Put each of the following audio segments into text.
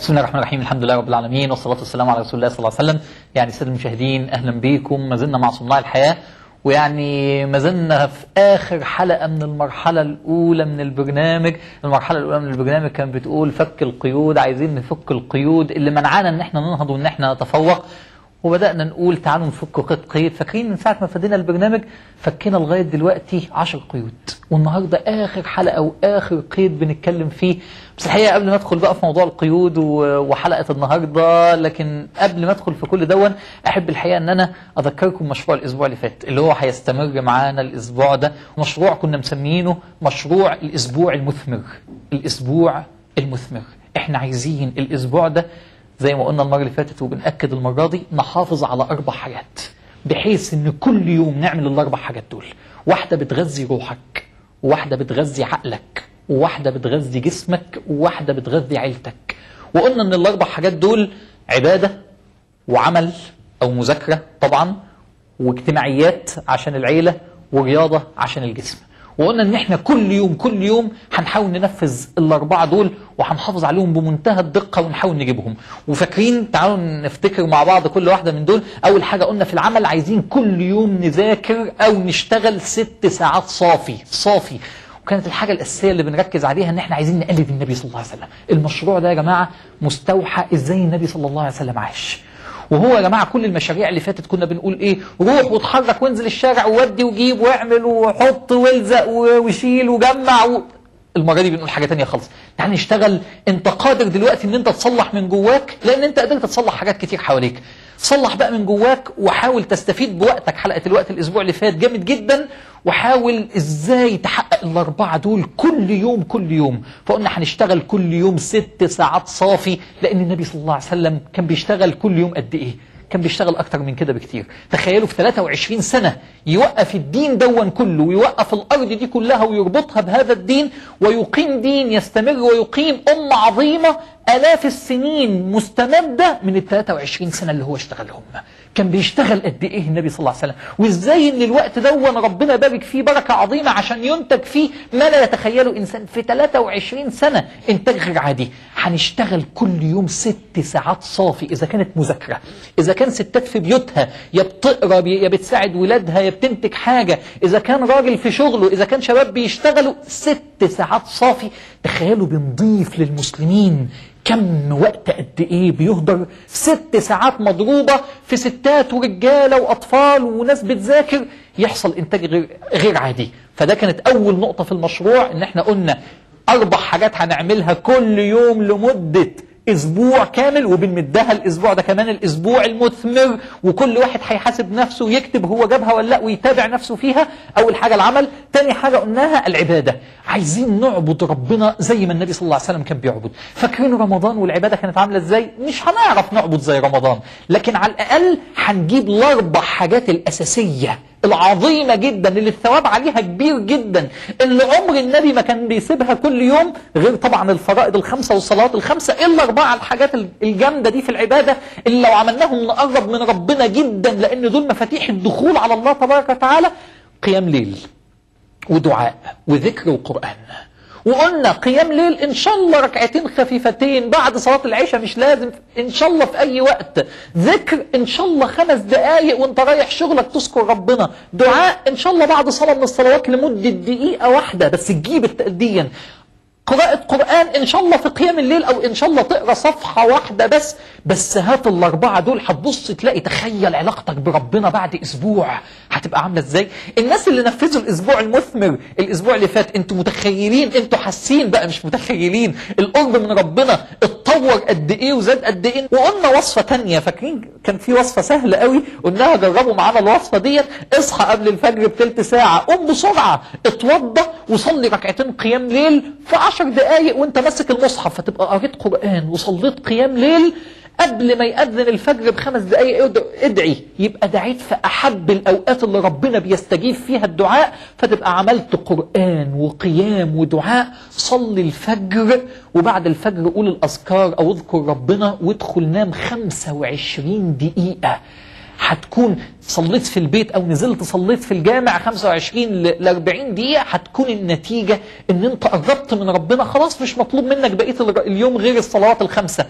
بسم الله الرحمن الرحيم الحمد لله رب العالمين والصلاة والسلام على رسول الله صلى الله عليه وسلم يعني سيد المشاهدين أهلا بيكم ما زلنا مع صناع الحياة ويعني ما زلنا في آخر حلقة من المرحلة الأولى من البرنامج المرحلة الأولى من البرنامج كان بتقول فك القيود عايزين نفك القيود اللي منعانا ان احنا ننهض وان احنا نتفوق وبدأنا نقول تعالوا نفك قيد قيد فاكرين من ساعة ما فدينا البرنامج فكينا لغاية دلوقتي عشر قيود والنهاردة آخر حلقة وآخر قيد بنتكلم فيه بس الحقيقة قبل ما أدخل بقى في موضوع القيود و- وحلقة النهاردة لكن قبل ما أدخل في كل دون أحب الحقيقة أن أنا أذكركم مشروع الأسبوع اللي فات اللي هو هيستمر معانا الأسبوع ده مشروع كنا مسمينه مشروع الأسبوع المثمر الأسبوع المثمر إحنا عايزين الأسبوع ده زي ما قلنا المرة اللي فاتت وبنأكد المرة دي نحافظ على أربع حاجات بحيث إن كل يوم نعمل الأربع حاجات دول واحدة بتغذي روحك وواحدة بتغذي عقلك وواحدة بتغذي جسمك وواحدة بتغذي عيلتك وقلنا إن الأربع حاجات دول عبادة وعمل أو مذاكرة طبعا واجتماعيات عشان العيلة ورياضة عشان الجسم وقلنا ان احنا كل يوم كل يوم هنحاول ننفذ الاربعه دول وهنحافظ عليهم بمنتهى الدقه ونحاول نجيبهم وفاكرين تعالوا نفتكر مع بعض كل واحده من دول اول حاجه قلنا في العمل عايزين كل يوم نذاكر او نشتغل ست ساعات صافي صافي وكانت الحاجة الأساسية اللي بنركز عليها إن إحنا عايزين نقلد النبي صلى الله عليه وسلم. المشروع ده يا جماعة مستوحى إزاي النبي صلى الله عليه وسلم عاش. وهو يا جماعة كل المشاريع اللي فاتت كنا بنقول إيه روح واتحرك وانزل الشارع وودي وجيب واعمل وحط والزق و- وشيل وجمع و... المرة دي بنقول حاجة تانية خالص تعال نشتغل انت قادر دلوقتي ان انت تصلح من جواك لان انت قدرت تصلح حاجات كتير حواليك صلح بقى من جواك وحاول تستفيد بوقتك حلقة الوقت الاسبوع اللي فات جامد جدا وحاول ازاي تحقق الاربعة دول كل يوم كل يوم فقلنا هنشتغل كل يوم ست ساعات صافي لان النبي صلى الله عليه وسلم كان بيشتغل كل يوم قد ايه كان بيشتغل اكتر من كده بكتير تخيلوا في 23 سنة يوقف الدين دون كله ويوقف الارض دي كلها ويربطها بهذا الدين ويقيم دين يستمر ويقيم امة عظيمة الاف السنين مستمدة من ال 23 سنة اللي هو اشتغلهم كان بيشتغل قد ايه النبي صلى الله عليه وسلم وازاي ان الوقت دون ربنا بارك فيه بركة عظيمة عشان ينتج فيه ما لا يتخيله انسان في 23 سنة انتاج غير عادي هنشتغل كل يوم ست ساعات صافي اذا كانت مذاكرة اذا كان ستات في بيوتها يا بتقرا بي- يا بتساعد ولادها يا بتنتج حاجة اذا كان راجل في شغله اذا كان شباب بيشتغلوا ست ساعات صافي تخيلوا بنضيف للمسلمين كم وقت قد ايه بيهدر ست ساعات مضروبة في ستات ورجالة واطفال وناس بتذاكر يحصل انتاج غير, غير عادي فده كانت اول نقطة في المشروع ان احنا قلنا اربع حاجات هنعملها كل يوم لمدة اسبوع كامل وبنمدها الاسبوع ده كمان الاسبوع المثمر وكل واحد هيحاسب نفسه ويكتب هو جابها ولا لا ويتابع نفسه فيها اول حاجه العمل تاني حاجه قلناها العباده عايزين نعبد ربنا زي ما النبي صلى الله عليه وسلم كان بيعبد فاكرين رمضان والعباده كانت عامله ازاي مش هنعرف نعبد زي رمضان لكن على الاقل هنجيب الاربع حاجات الاساسيه العظيمة جدا اللي الثواب عليها كبير جدا اللي عمر النبي ما كان بيسيبها كل يوم غير طبعا الفرائض الخمسة والصلوات الخمسة إلا أربعة الحاجات الجامدة دي في العبادة اللي لو عملناهم نقرب من ربنا جدا لأن دول مفاتيح الدخول على الله تبارك وتعالى قيام ليل ودعاء وذكر وقرآن وقلنا قيام ليل ان شاء الله ركعتين خفيفتين بعد صلاة العشاء مش لازم ان شاء الله في اي وقت ذكر ان شاء الله خمس دقايق وانت رايح شغلك تذكر ربنا دعاء ان شاء الله بعد صلاة من الصلوات لمدة دقيقة واحدة بس تجيب التأديا قراءة قرآن إن شاء الله في قيام الليل أو إن شاء الله تقرأ صفحة واحدة بس بس هات الأربعة دول هتبص تلاقي تخيل علاقتك بربنا بعد أسبوع هتبقى عاملة إزاي الناس اللي نفذوا الأسبوع المثمر الأسبوع اللي فات أنتوا متخيلين أنتوا حاسين بقى مش متخيلين القرب من ربنا اتطور قد إيه وزاد قد إيه وقلنا وصفة تانية فاكرين كان في وصفة سهلة قوي قلناها جربوا معانا الوصفة ديت اصحى قبل الفجر بتلت ساعة قوم بسرعة اتوضى وصلي ركعتين قيام ليل في عشر دقايق وانت ماسك المصحف فتبقى قريت قرآن وصليت قيام ليل قبل ما يأذن الفجر بخمس دقايق اد- ادعي يبقى دعيت في أحب الأوقات اللي ربنا بيستجيب فيها الدعاء فتبقى عملت قرآن وقيام ودعاء صلي الفجر وبعد الفجر قول الأذكار أو اذكر ربنا وادخل نام 25 دقيقة هتكون صليت في البيت او نزلت صليت في الجامع 25 ل 40 دقيقه هتكون النتيجه ان انت قربت من ربنا خلاص مش مطلوب منك بقيه ال- اليوم غير الصلوات الخمسه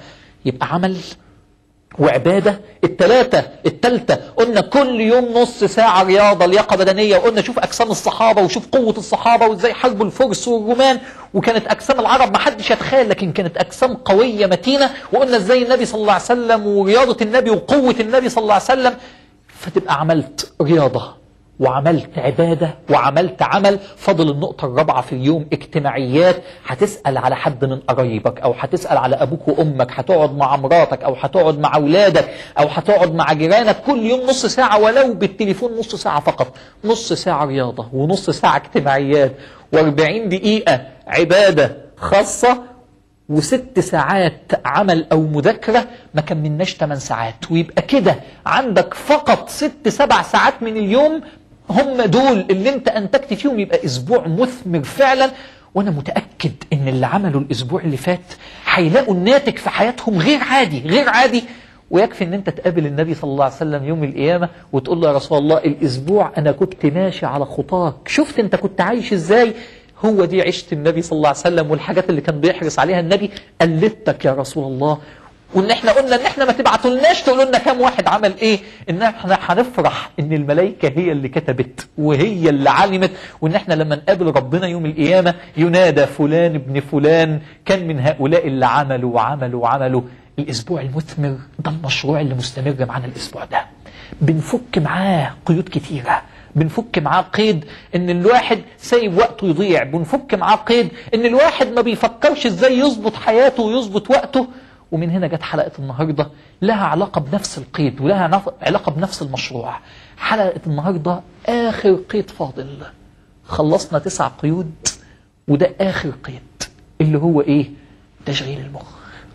يبقى عمل وعبادة التلاتة التالتة قلنا كل يوم نص ساعة رياضة لياقة بدنية وقلنا شوف أجسام الصحابة وشوف قوة الصحابة وإزاي حاربوا الفرس والرومان وكانت أجسام العرب ما حدش يتخيل لكن كانت أجسام قوية متينة وقلنا إزاي النبي صلى الله عليه وسلم ورياضة النبي وقوة النبي صلى الله عليه وسلم فتبقى عملت رياضة وعملت عبادة وعملت عمل فضل النقطة الرابعة في اليوم اجتماعيات هتسأل على حد من قرايبك أو هتسأل على أبوك وأمك هتقعد مع مراتك أو هتقعد مع أولادك أو هتقعد مع جيرانك كل يوم نص ساعة ولو بالتليفون نص ساعة فقط نص ساعة رياضة ونص ساعة اجتماعيات و40 دقيقة عبادة خاصة وست ساعات عمل أو مذاكرة ما كملناش 8 ساعات ويبقى كده عندك فقط ست سبع ساعات من اليوم هم دول اللي انت انتجت فيهم يبقى اسبوع مثمر فعلا وانا متأكد ان اللي عملوا الاسبوع اللي فات هيلاقوا الناتج في حياتهم غير عادي غير عادي ويكفي ان انت تقابل النبي صلى الله عليه وسلم يوم القيامة وتقول له يا رسول الله الاسبوع انا كنت ماشي على خطاك شفت انت كنت عايش ازاي هو دي عشت النبي صلى الله عليه وسلم والحاجات اللي كان بيحرص عليها النبي قلدتك يا رسول الله وان احنا قلنا ان احنا ما تبعتولناش تقولوا لنا كام واحد عمل ايه ان احنا هنفرح ان الملائكه هي اللي كتبت وهي اللي علمت وان احنا لما نقابل ربنا يوم القيامه ينادى فلان ابن فلان كان من هؤلاء اللي عملوا وعملوا وعملوا الاسبوع المثمر ده المشروع اللي مستمر معانا الاسبوع ده بنفك معاه قيود كتيره بنفك معاه قيد ان الواحد سايب وقته يضيع بنفك معاه قيد ان الواحد ما بيفكرش ازاي يظبط حياته ويظبط وقته ومن هنا جت حلقة النهاردة لها علاقة بنفس القيد ولها نف- علاقة بنفس المشروع حلقة النهاردة آخر قيد فاضل خلصنا تسع قيود وده آخر قيد اللي هو إيه تشغيل المخ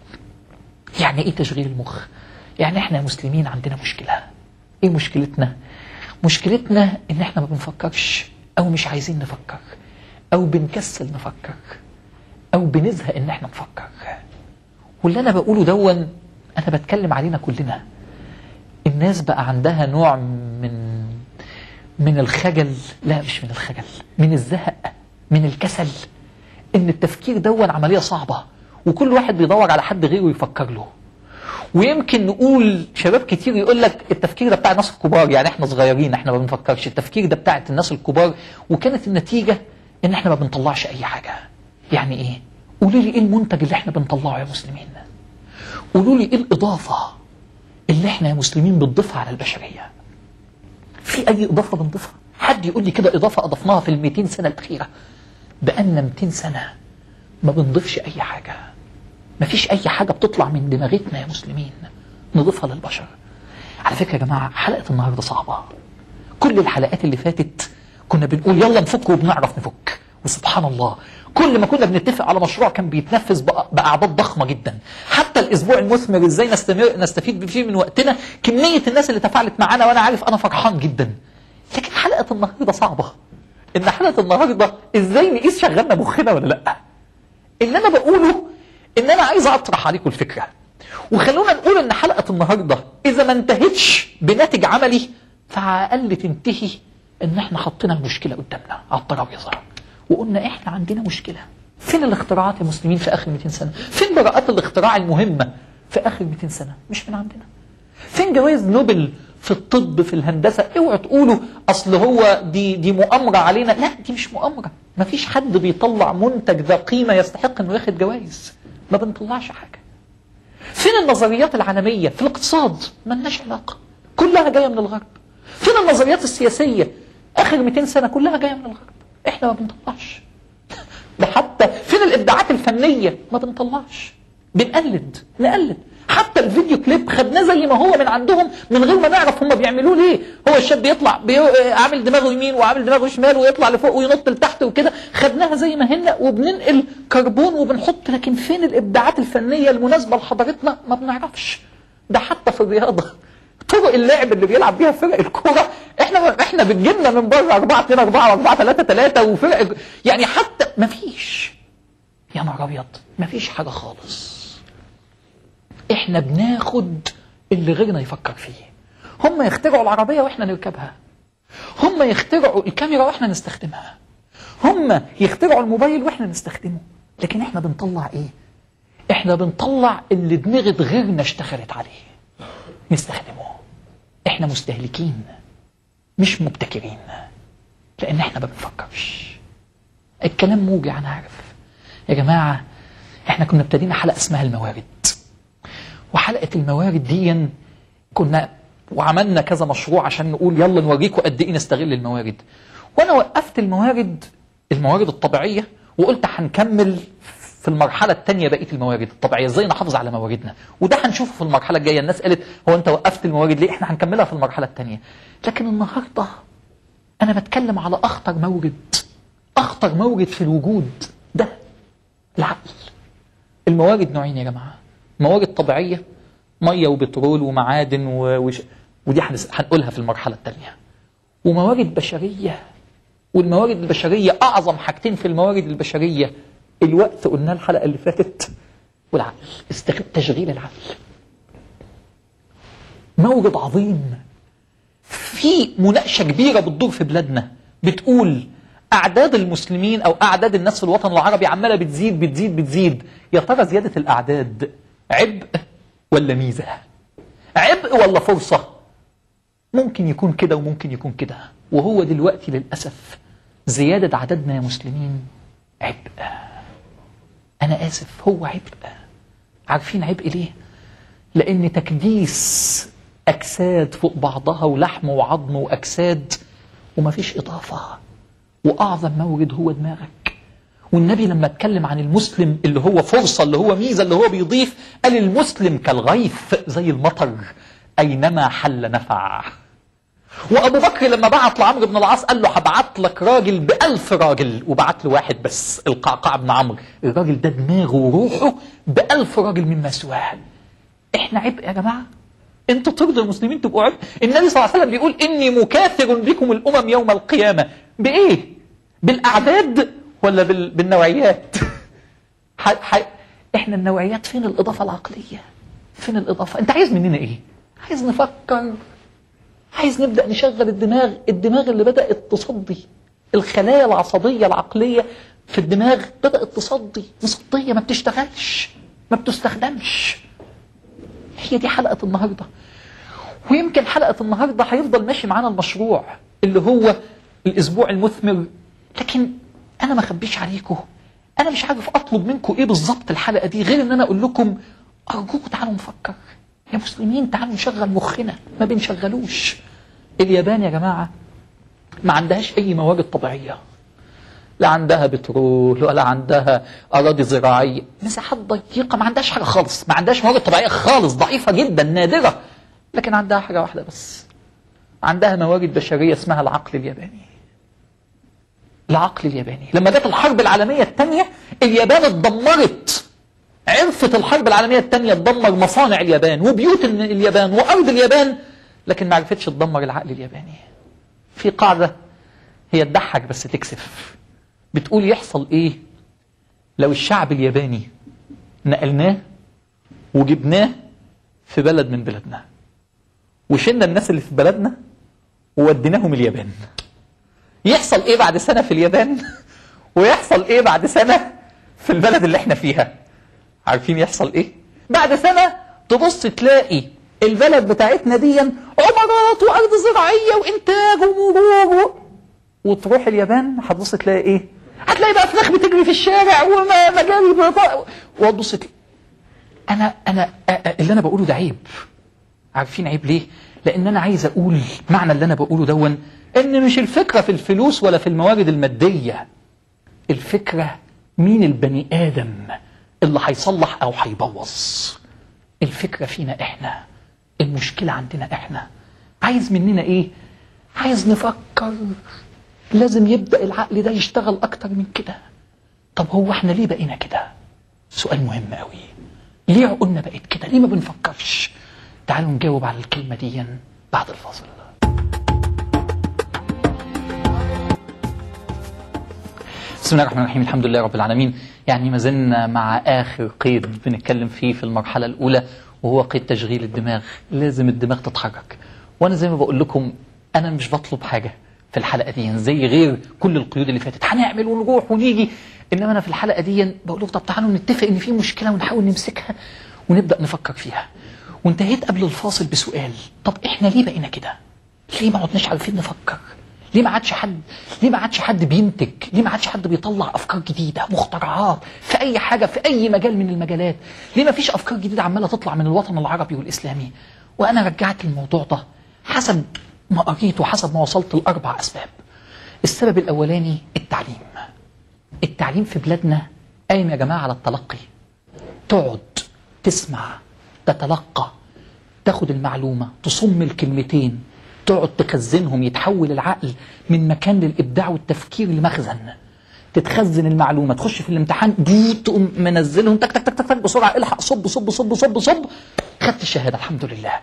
يعني إيه تشغيل المخ يعني إحنا مسلمين عندنا مشكلة إيه مشكلتنا مشكلتنا إن إحنا ما بنفكرش أو مش عايزين نفكر أو بنكسل نفكر أو بنزهق إن إحنا نفكر واللي انا بقوله دون انا بتكلم علينا كلنا الناس بقى عندها نوع من من الخجل لا مش من الخجل من الزهق من الكسل ان التفكير دون عملية صعبة وكل واحد بيدور على حد غيره يفكر له ويمكن نقول شباب كتير يقول لك التفكير ده بتاع الناس الكبار يعني احنا صغيرين احنا ما بنفكرش التفكير ده بتاعت الناس الكبار وكانت النتيجة ان احنا ما بنطلعش اي حاجة يعني ايه قولوا لي ايه المنتج اللي احنا بنطلعه يا مسلمين قولوا لي ايه الاضافة اللي احنا يا مسلمين بنضيفها على البشرية في اي اضافة بنضيفها حد يقول لي كده اضافة اضفناها في ال 200 سنة الاخيرة بقالنا 200 سنة ما بنضيفش اي حاجة مفيش اي حاجة بتطلع من دماغتنا يا مسلمين نضيفها للبشر على فكرة يا جماعة حلقة النهاردة صعبة كل الحلقات اللي فاتت كنا بنقول يلا نفك وبنعرف نفك وسبحان الله كل ما كنا بنتفق على مشروع كان بيتنفذ بأ- بأعداد ضخمة جدا حتى الأسبوع المثمر إزاي نستمر نستفيد فيه من وقتنا كمية الناس اللي تفاعلت معانا وأنا عارف أنا فرحان جدا لكن حلقة النهاردة صعبة إن حلقة النهاردة إزاي نقيس شغلنا مخنا ولا لأ اللي أنا بقوله إن أنا عايز أطرح عليكم الفكرة وخلونا نقول إن حلقة النهاردة إذا ما انتهتش بناتج عملي فعلى الأقل تنتهي إن إحنا حطينا المشكلة قدامنا على الترابيزة وقلنا إحنا عندنا مشكلة فين الاختراعات يا مسلمين في آخر 200 سنة فين براءات الاختراع المهمة في آخر 200 سنة مش من عندنا فين جوائز نوبل في الطب في الهندسة اوعوا تقولوا اصل هو دي دي مؤامرة علينا لا دي مش مؤامرة مفيش حد بيطلع منتج ذا قيمة يستحق انه ياخد جوائز ما بنطلعش حاجة فين النظريات العالمية في الاقتصاد ملناش علاقة كلها جاية من الغرب فين النظريات السياسية اخر 200 سنة كلها جاية من الغرب احنا ما بنطلعش ده حتى فين الابداعات الفنيه ما بنطلعش بنقلد نقلد حتى الفيديو كليب خدناه زي ما هو من عندهم من غير ما نعرف هم بيعملوه ليه هو الشاب بيطلع بي... عامل دماغه يمين وعامل دماغه شمال ويطلع لفوق وينط لتحت وكده خدناها زي ما هنا وبننقل كربون وبنحط لكن فين الابداعات الفنيه المناسبه لحضارتنا ما بنعرفش ده حتى في الرياضه طرق اللعب اللي بيلعب بيها فرق الكوره احنا احنا بتجيبنا من بره 4 2 4 4 3 3 وفرق يعني حتى ما فيش يا نهار ابيض ما فيش حاجه خالص احنا بناخد اللي غيرنا يفكر فيه هم يخترعوا العربيه واحنا نركبها هم يخترعوا الكاميرا واحنا نستخدمها هم يخترعوا الموبايل واحنا نستخدمه لكن احنا بنطلع ايه احنا بنطلع اللي دماغة غيرنا اشتغلت عليه نستخدمه احنا مستهلكين مش مبتكرين لان احنا ما بنفكرش الكلام موجع انا عارف يا جماعة احنا كنا ابتدينا حلقة اسمها الموارد وحلقة الموارد دي كنا وعملنا كذا مشروع عشان نقول يلا نوريكم قد ايه نستغل الموارد وانا وقفت الموارد الموارد الطبيعية وقلت هنكمل في المرحلة الثانية بقية الموارد الطبيعية ازاي نحافظ على مواردنا وده هنشوفه في المرحلة الجاية الناس قالت هو انت وقفت الموارد ليه احنا هنكملها في المرحلة الثانية لكن النهاردة انا بتكلم على اخطر مورد اخطر مورد في الوجود ده العقل الموارد نوعين يا جماعة موارد طبيعية مية وبترول ومعادن و... وش... ودي هنس- هنقولها في المرحلة الثانية وموارد بشرية والموارد البشرية أعظم حاجتين في الموارد البشرية الوقت قلنا الحلقة اللي فاتت والعقل استخ... تشغيل العقل مورد عظيم في مناقشة كبيرة بتدور في بلادنا بتقول أعداد المسلمين أو أعداد الناس في الوطن العربي عمالة بتزيد بتزيد بتزيد يا ترى زيادة الأعداد عبء ولا ميزة عبء ولا فرصة ممكن يكون كده وممكن يكون كده وهو دلوقتي للأسف زيادة عددنا يا مسلمين عبء أنا آسف هو عبء عارفين عبء ليه؟ لأن تكديس أجساد فوق بعضها ولحم وعظم وأجساد ومفيش إضافة وأعظم مورد هو دماغك والنبي لما اتكلم عن المسلم اللي هو فرصة اللي هو ميزة اللي هو بيضيف قال المسلم كالغيث زي المطر أينما حل نفع وأبو بكر لما بعت لعمرو بن العاص قال له هبعت لك راجل بألف راجل وبعت له واحد بس القعقاع بن عمرو الراجل ده دماغه وروحه بألف راجل مما سواه احنا عبء يا جماعة انتوا ترضوا المسلمين تبقوا عبء النبي صلى الله عليه وسلم بيقول اني مكاثر بكم الامم يوم القيامة بايه بالاعداد ولا بال... بالنوعيات ح... ح... احنا النوعيات فين الاضافة العقلية فين الاضافة انت عايز مننا ايه عايز نفكر عايز نبدأ نشغل الدماغ الدماغ اللي بدأت تصدي الخلايا العصبية العقلية في الدماغ بدأت تصدي مصدية ما بتشتغلش ما بتستخدمش هي دي حلقة النهاردة ويمكن حلقة النهاردة هيفضل ماشي معانا المشروع اللي هو الأسبوع المثمر لكن أنا ما أخبيش عليكم أنا مش عارف أطلب منكم إيه بالظبط الحلقة دي غير إن أنا أقول لكم أرجوكم تعالوا نفكر يا مسلمين تعالوا نشغل مخنا ما بنشغلوش اليابان يا جماعة ما عندهاش أي موارد طبيعية لا عندها بترول ولا عندها أراضي زراعية مساحات ضيقة ما عندهاش حاجة خالص ما عندهاش موارد طبيعية خالص ضعيفة جدا نادرة لكن عندها حاجة واحدة بس عندها موارد بشرية اسمها العقل الياباني العقل الياباني لما جت الحرب العالمية الثانية اليابان اتدمرت عرفت الحرب العالمية الثانية تدمر مصانع اليابان وبيوت اليابان وأرض اليابان لكن ما عرفتش تدمر العقل الياباني في قاعدة هي تضحك بس تكسف بتقول يحصل ايه لو الشعب الياباني نقلناه وجبناه في بلد من بلادنا وشلنا الناس اللي في بلدنا ووديناهم اليابان يحصل ايه بعد سنة في اليابان ويحصل ايه بعد سنة في البلد اللي احنا فيها عارفين يحصل ايه بعد سنة تبص تلاقي البلد بتاعتنا دي عمارات وارض زراعية وانتاج ومرور وتروح اليابان هتبص تلاقي ايه هتلاقي بقى فراخ بتجري في الشارع ومجاري بيضاء وتبص تلاقي انا انا اللي انا بقوله ده عيب عارفين عيب ليه لان انا عايز اقول معنى اللي انا بقوله دون ان مش الفكره في الفلوس ولا في الموارد الماديه الفكره مين البني ادم اللي هيصلح او هيبوظ الفكره فينا احنا المشكله عندنا احنا عايز مننا ايه عايز نفكر لازم يبدا العقل ده يشتغل اكتر من كده طب هو احنا ليه بقينا كده سؤال مهم قوي ليه عقولنا بقت كده ليه ما بنفكرش تعالوا نجاوب على الكلمه دي بعد الفاصل بسم الله الرحمن الرحيم الحمد لله رب العالمين يعني ما زلنا مع آخر قيد بنتكلم فيه في المرحلة الأولى وهو قيد تشغيل الدماغ لازم الدماغ تتحرك وأنا زي ما بقول لكم أنا مش بطلب حاجة في الحلقة دي زي غير كل القيود اللي فاتت هنعمل ونروح ونيجي انما انا في الحلقه دي بقول لكم طب تعالوا نتفق ان في مشكله ونحاول نمسكها ونبدا نفكر فيها وانتهيت قبل الفاصل بسؤال طب احنا ليه بقينا كده ليه ما عدناش عارفين نفكر ليه ما عادش حد ليه ما عادش حد بينتج ليه ما عادش حد بيطلع افكار جديده مخترعات في اي حاجه في اي مجال من المجالات ليه ما فيش افكار جديده عماله تطلع من الوطن العربي والاسلامي وانا رجعت الموضوع ده حسب ما قريت وحسب ما وصلت لاربع اسباب السبب الاولاني التعليم التعليم في بلادنا قايم يا جماعه على التلقي تقعد تسمع تتلقى تاخد المعلومة تصم الكلمتين تقعد تخزنهم يتحول العقل من مكان للإبداع والتفكير لمخزن تتخزن المعلومة تخش في الامتحان دي تقوم منزلهم تك تك تك تك, تك بسرعة الحق صب صب صب صب صب خدت الشهادة الحمد لله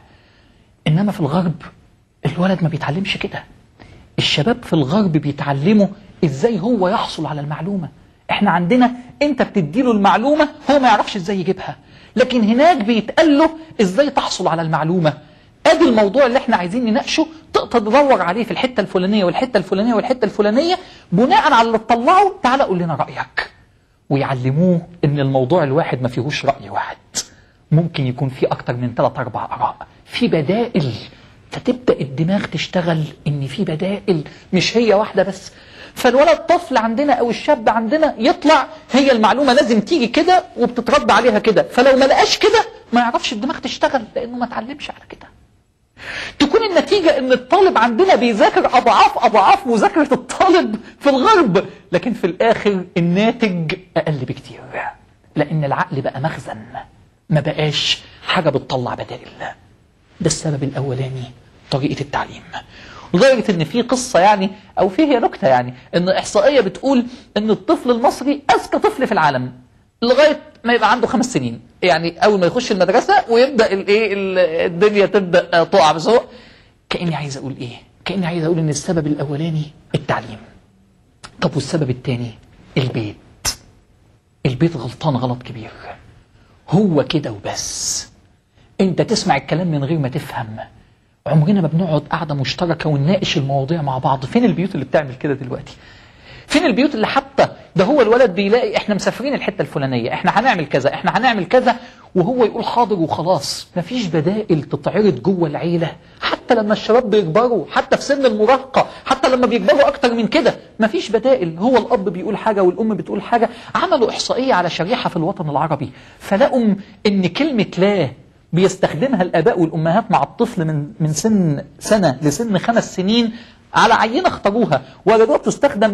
إنما في الغرب الولد ما بيتعلمش كده الشباب في الغرب بيتعلموا ازاي هو يحصل على المعلومة احنا عندنا انت بتديله المعلومة هو ما يعرفش ازاي يجيبها لكن هناك بيتقال له ازاي تحصل على المعلومة ادي الموضوع اللي احنا عايزين نناقشه تقدر تدور عليه في الحتة الفلانية والحتة الفلانية والحتة الفلانية بناء على اللي تطلعه تعالى قول لنا رأيك ويعلموه ان الموضوع الواحد ما فيهوش رأي واحد ممكن يكون فيه اكتر من ثلاث اربع اراء في بدائل فتبدأ الدماغ تشتغل ان في بدائل مش هي واحدة بس فالولد طفل عندنا او الشاب عندنا يطلع هي المعلومة لازم تيجي كده وبتتربى عليها كده فلو ما لقاش كده ما يعرفش الدماغ تشتغل لانه ما اتعلمش على كده تكون النتيجة ان الطالب عندنا بيذاكر اضعاف اضعاف مذاكرة الطالب في الغرب لكن في الاخر الناتج اقل بكتير لان العقل بقى مخزن ما بقاش حاجة بتطلع بدائل ده السبب الاولاني طريقة التعليم لدرجة ان في قصة يعني او في هي نكتة يعني ان احصائية بتقول ان الطفل المصري اذكى طفل في العالم لغاية ما يبقى عنده خمس سنين يعني اول ما يخش المدرسة ويبدأ الايه الدنيا تبدأ تقع بس هو كأني عايز اقول ايه كأني عايز اقول ان السبب الاولاني التعليم طب والسبب الثاني البيت البيت غلطان غلط كبير هو كده وبس انت تسمع الكلام من غير ما تفهم عمرنا ما بنقعد قاعده مشتركه ونناقش المواضيع مع بعض فين البيوت اللي بتعمل كده دلوقتي فين البيوت اللي حتى ده هو الولد بيلاقي احنا مسافرين الحته الفلانيه احنا هنعمل كذا احنا هنعمل كذا وهو يقول حاضر وخلاص مفيش بدائل تتعرض جوه العيله حتى لما الشباب بيكبروا حتى في سن المراهقه حتى لما بيكبروا اكتر من كده مفيش بدائل هو الاب بيقول حاجه والام بتقول حاجه عملوا احصائيه على شريحه في الوطن العربي فلقوا ان كلمه لا بيستخدمها الآباء والأمهات مع الطفل من من سن سنة لسن خمس سنين على عينة اختاروها وجدوها بتستخدم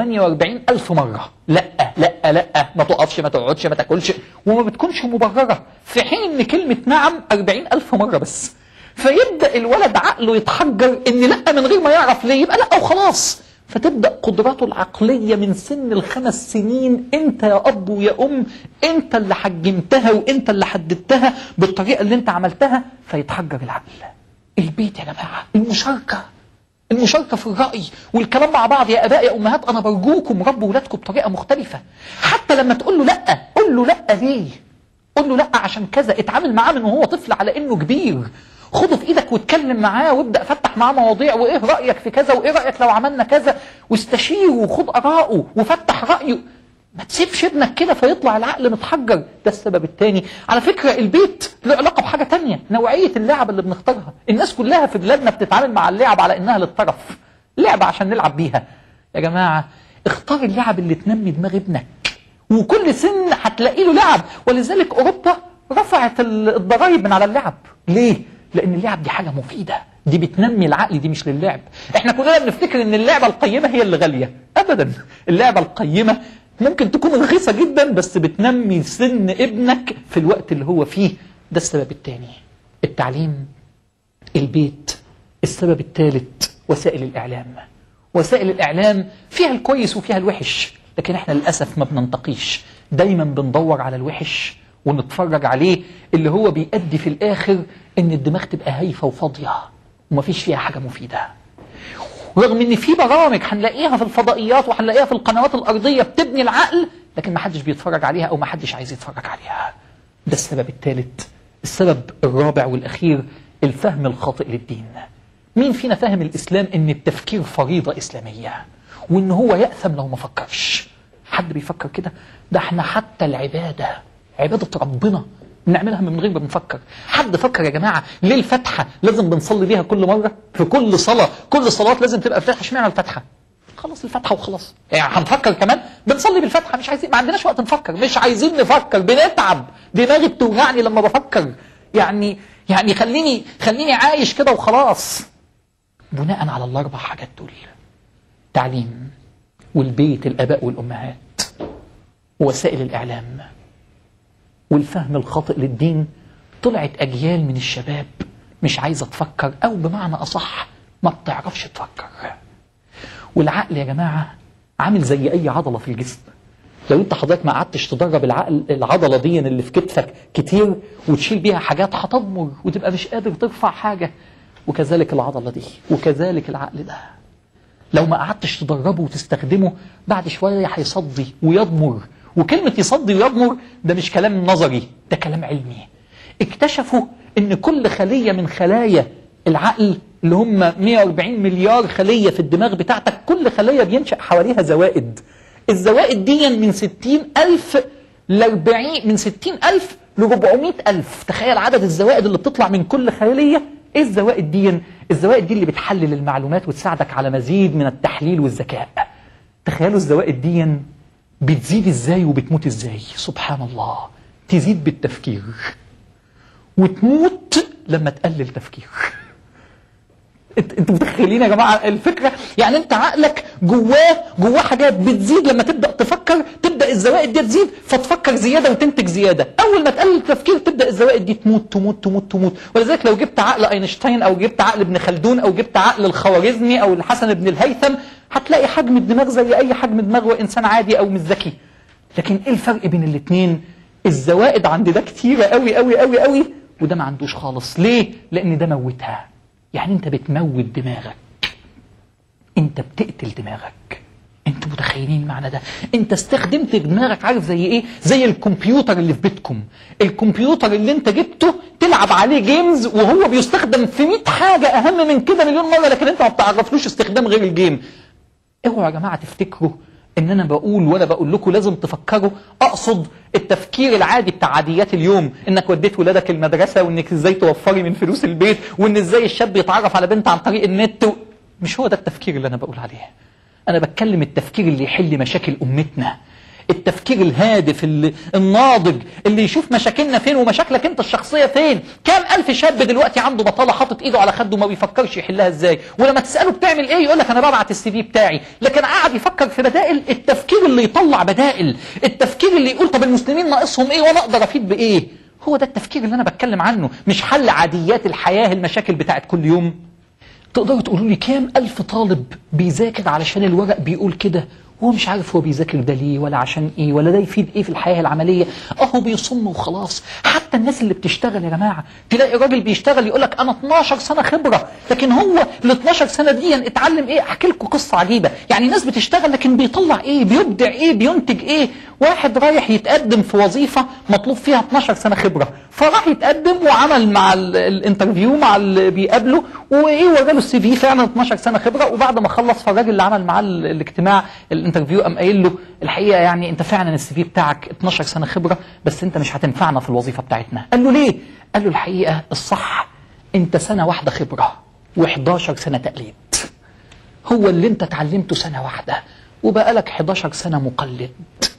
148 ألف مرة لا لا لا ما تقفش ما تقعدش ما تاكلش وما بتكونش مبررة في حين ان كلمة نعم 40 ألف مرة بس فيبدأ الولد عقله يتحجر ان لا من غير ما يعرف ليه يبقى لا وخلاص فتبدأ قدراته العقلية من سن الخمس سنين انت يا اب ويا ام انت اللي حجمتها وانت اللي حددتها بالطريقة اللي انت عملتها فيتحجر العقل البيت يا جماعة المشاركة المشاركة في الرأي والكلام مع بعض يا اباء يا امهات انا برجوكم ربوا ولادكم بطريقة مختلفة حتى لما تقول له لا قول له لا ليه قول له لا عشان كذا اتعامل معاه من وهو طفل على انه كبير خده في ايدك واتكلم معاه وابدا فتح معاه مواضيع وايه رايك في كذا وايه رايك لو عملنا كذا واستشيره وخد اراءه وفتح رايه ما تسيبش ابنك كده فيطلع العقل متحجر ده السبب الثاني على فكره البيت له علاقه بحاجه تانية نوعيه اللعب اللي بنختارها الناس كلها في بلادنا بتتعامل مع اللعب على انها للطرف لعبه عشان نلعب بيها يا جماعه اختار اللعب اللي تنمي دماغ ابنك وكل سن هتلاقي له لعب ولذلك اوروبا رفعت الضرائب من على اللعب ليه لان اللعب دي حاجه مفيده دي بتنمي العقل دي مش للعب احنا كلنا بنفتكر ان اللعبه القيمه هي اللي غاليه ابدا اللعبه القيمه ممكن تكون رخيصه جدا بس بتنمي سن ابنك في الوقت اللي هو فيه ده السبب الثاني التعليم البيت السبب الثالث وسائل الاعلام وسائل الاعلام فيها الكويس وفيها الوحش لكن احنا للاسف ما بننتقيش دايما بندور على الوحش ونتفرج عليه اللي هو بيؤدي في الاخر ان الدماغ تبقى هايفه وفاضيه ومفيش فيها حاجه مفيده رغم ان في برامج هنلاقيها في الفضائيات وهنلاقيها في القنوات الارضيه بتبني العقل لكن ما حدش بيتفرج عليها او ما حدش عايز يتفرج عليها ده السبب الثالث السبب الرابع والاخير الفهم الخاطئ للدين مين فينا فاهم الاسلام ان التفكير فريضه اسلاميه وان هو ياثم لو ما فكرش حد بيفكر كده ده احنا حتى العبادة عبادة ربنا بنعملها من غير ما بنفكر حد فكر يا جماعة ليه الفاتحة لازم بنصلي بيها كل مرة في كل صلاة كل صلاة لازم تبقى فاتحة اشمعنى الفاتحة خلص الفاتحة وخلاص يعني هنفكر كمان بنصلي بالفاتحة مش عايزين ما عندناش وقت نفكر مش عايزين نفكر بنتعب دماغي بتوجعني لما بفكر يعني يعني خليني خليني عايش كده وخلاص بناء على الاربع حاجات دول تعليم والبيت الاباء والامهات ووسائل الاعلام والفهم الخاطئ للدين طلعت اجيال من الشباب مش عايزه تفكر او بمعنى اصح ما بتعرفش تفكر والعقل يا جماعه عامل زي اي عضله في الجسم لو انت حضرتك ما قعدتش تدرب العقل العضله دي اللي في كتفك كتير وتشيل بيها حاجات هتضمر وتبقى مش قادر ترفع حاجه وكذلك العضله دي وكذلك العقل ده لو ما قعدتش تدربه وتستخدمه بعد شويه هيصدي ويضمر وكلمه يصدي ويضمر ده مش كلام نظري ده كلام علمي اكتشفوا ان كل خليه من خلايا العقل اللي هم 140 مليار خليه في الدماغ بتاعتك كل خليه بينشا حواليها زوائد الزوائد دي من 60 ألف ل 40 من 60 ألف ل 400 ألف تخيل عدد الزوائد اللي بتطلع من كل خلية إيه الزوائد دي؟ الزوائد دي اللي بتحلل المعلومات وتساعدك على مزيد من التحليل والذكاء تخيلوا الزوائد دي بتزيد إزاي وبتموت إزاي سبحان الله تزيد بالتفكير وتموت لما تقلل تفكير انتوا متخيلين يا جماعه الفكره يعني انت عقلك جواه جواه حاجات بتزيد لما تبدا تفكر تبدا الزوائد دي تزيد فتفكر زياده وتنتج زياده اول ما تقلل التفكير تبدا الزوائد دي تموت تموت تموت تموت ولذلك لو جبت عقل اينشتاين او جبت عقل ابن خلدون او جبت عقل الخوارزمي او الحسن بن الهيثم هتلاقي حجم الدماغ زي اي حجم دماغ وانسان عادي او مش ذكي لكن ايه الفرق بين الاثنين الزوائد عند ده كتيره قوي قوي قوي قوي وده ما عندوش خالص ليه لان ده موتها يعني انت بتموت دماغك انت بتقتل دماغك انتوا متخيلين المعنى ده انت استخدمت دماغك عارف زي ايه زي الكمبيوتر اللي في بيتكم الكمبيوتر اللي انت جبته تلعب عليه جيمز وهو بيستخدم في 100 حاجه اهم من كده مليون مره لكن انت ما بتعرفلوش استخدام غير الجيم اوعوا يا جماعه تفتكروا ان انا بقول وانا بقول لكم لازم تفكروا اقصد التفكير العادي بتاع عاديات اليوم انك وديت ولادك المدرسه وانك ازاي توفري من فلوس البيت وان ازاي الشاب يتعرف على بنت عن طريق النت و... مش هو ده التفكير اللي انا بقول عليه انا بتكلم التفكير اللي يحل مشاكل امتنا التفكير الهادف اللي الناضج اللي يشوف مشاكلنا فين ومشاكلك انت الشخصيه فين كام الف شاب دلوقتي عنده بطاله حاطط ايده على خده وما بيفكرش يحلها ازاي ولما تساله بتعمل ايه يقول لك انا ببعت السي في بتاعي لكن قاعد يفكر في بدائل التفكير اللي يطلع بدائل التفكير اللي يقول طب المسلمين ناقصهم ايه وانا اقدر افيد بايه هو ده التفكير اللي انا بتكلم عنه مش حل عاديات الحياه المشاكل بتاعت كل يوم تقدروا تقولوا لي كام ألف طالب بيذاكر علشان الورق بيقول كده هو مش عارف هو بيذاكر ده ليه ولا عشان ايه ولا ده يفيد ايه في الحياه العمليه اهو بيصم وخلاص حتى الناس اللي بتشتغل يا جماعه تلاقي راجل بيشتغل يقول لك انا 12 سنه خبره لكن هو ال 12 سنه دي اتعلم ايه احكي لكم قصه عجيبه يعني ناس بتشتغل لكن بيطلع ايه بيبدع ايه بينتج ايه واحد رايح يتقدم في وظيفه مطلوب فيها 12 سنه خبره فراح يتقدم وعمل مع الانترفيو مع اللي بيقابله وايه وراله السي في فعلا 12 سنه خبره وبعد ما خلص فالراجل اللي عمل معاه الاجتماع الانترفيو قام قايل له الحقيقه يعني انت فعلا السي في بتاعك 12 سنه خبره بس انت مش هتنفعنا في الوظيفه بتاعتنا قال له ليه قال له الحقيقه الصح انت سنه واحده خبره و11 سنه تقليد هو اللي انت اتعلمته سنه واحده وبقالك 11 سنه مقلد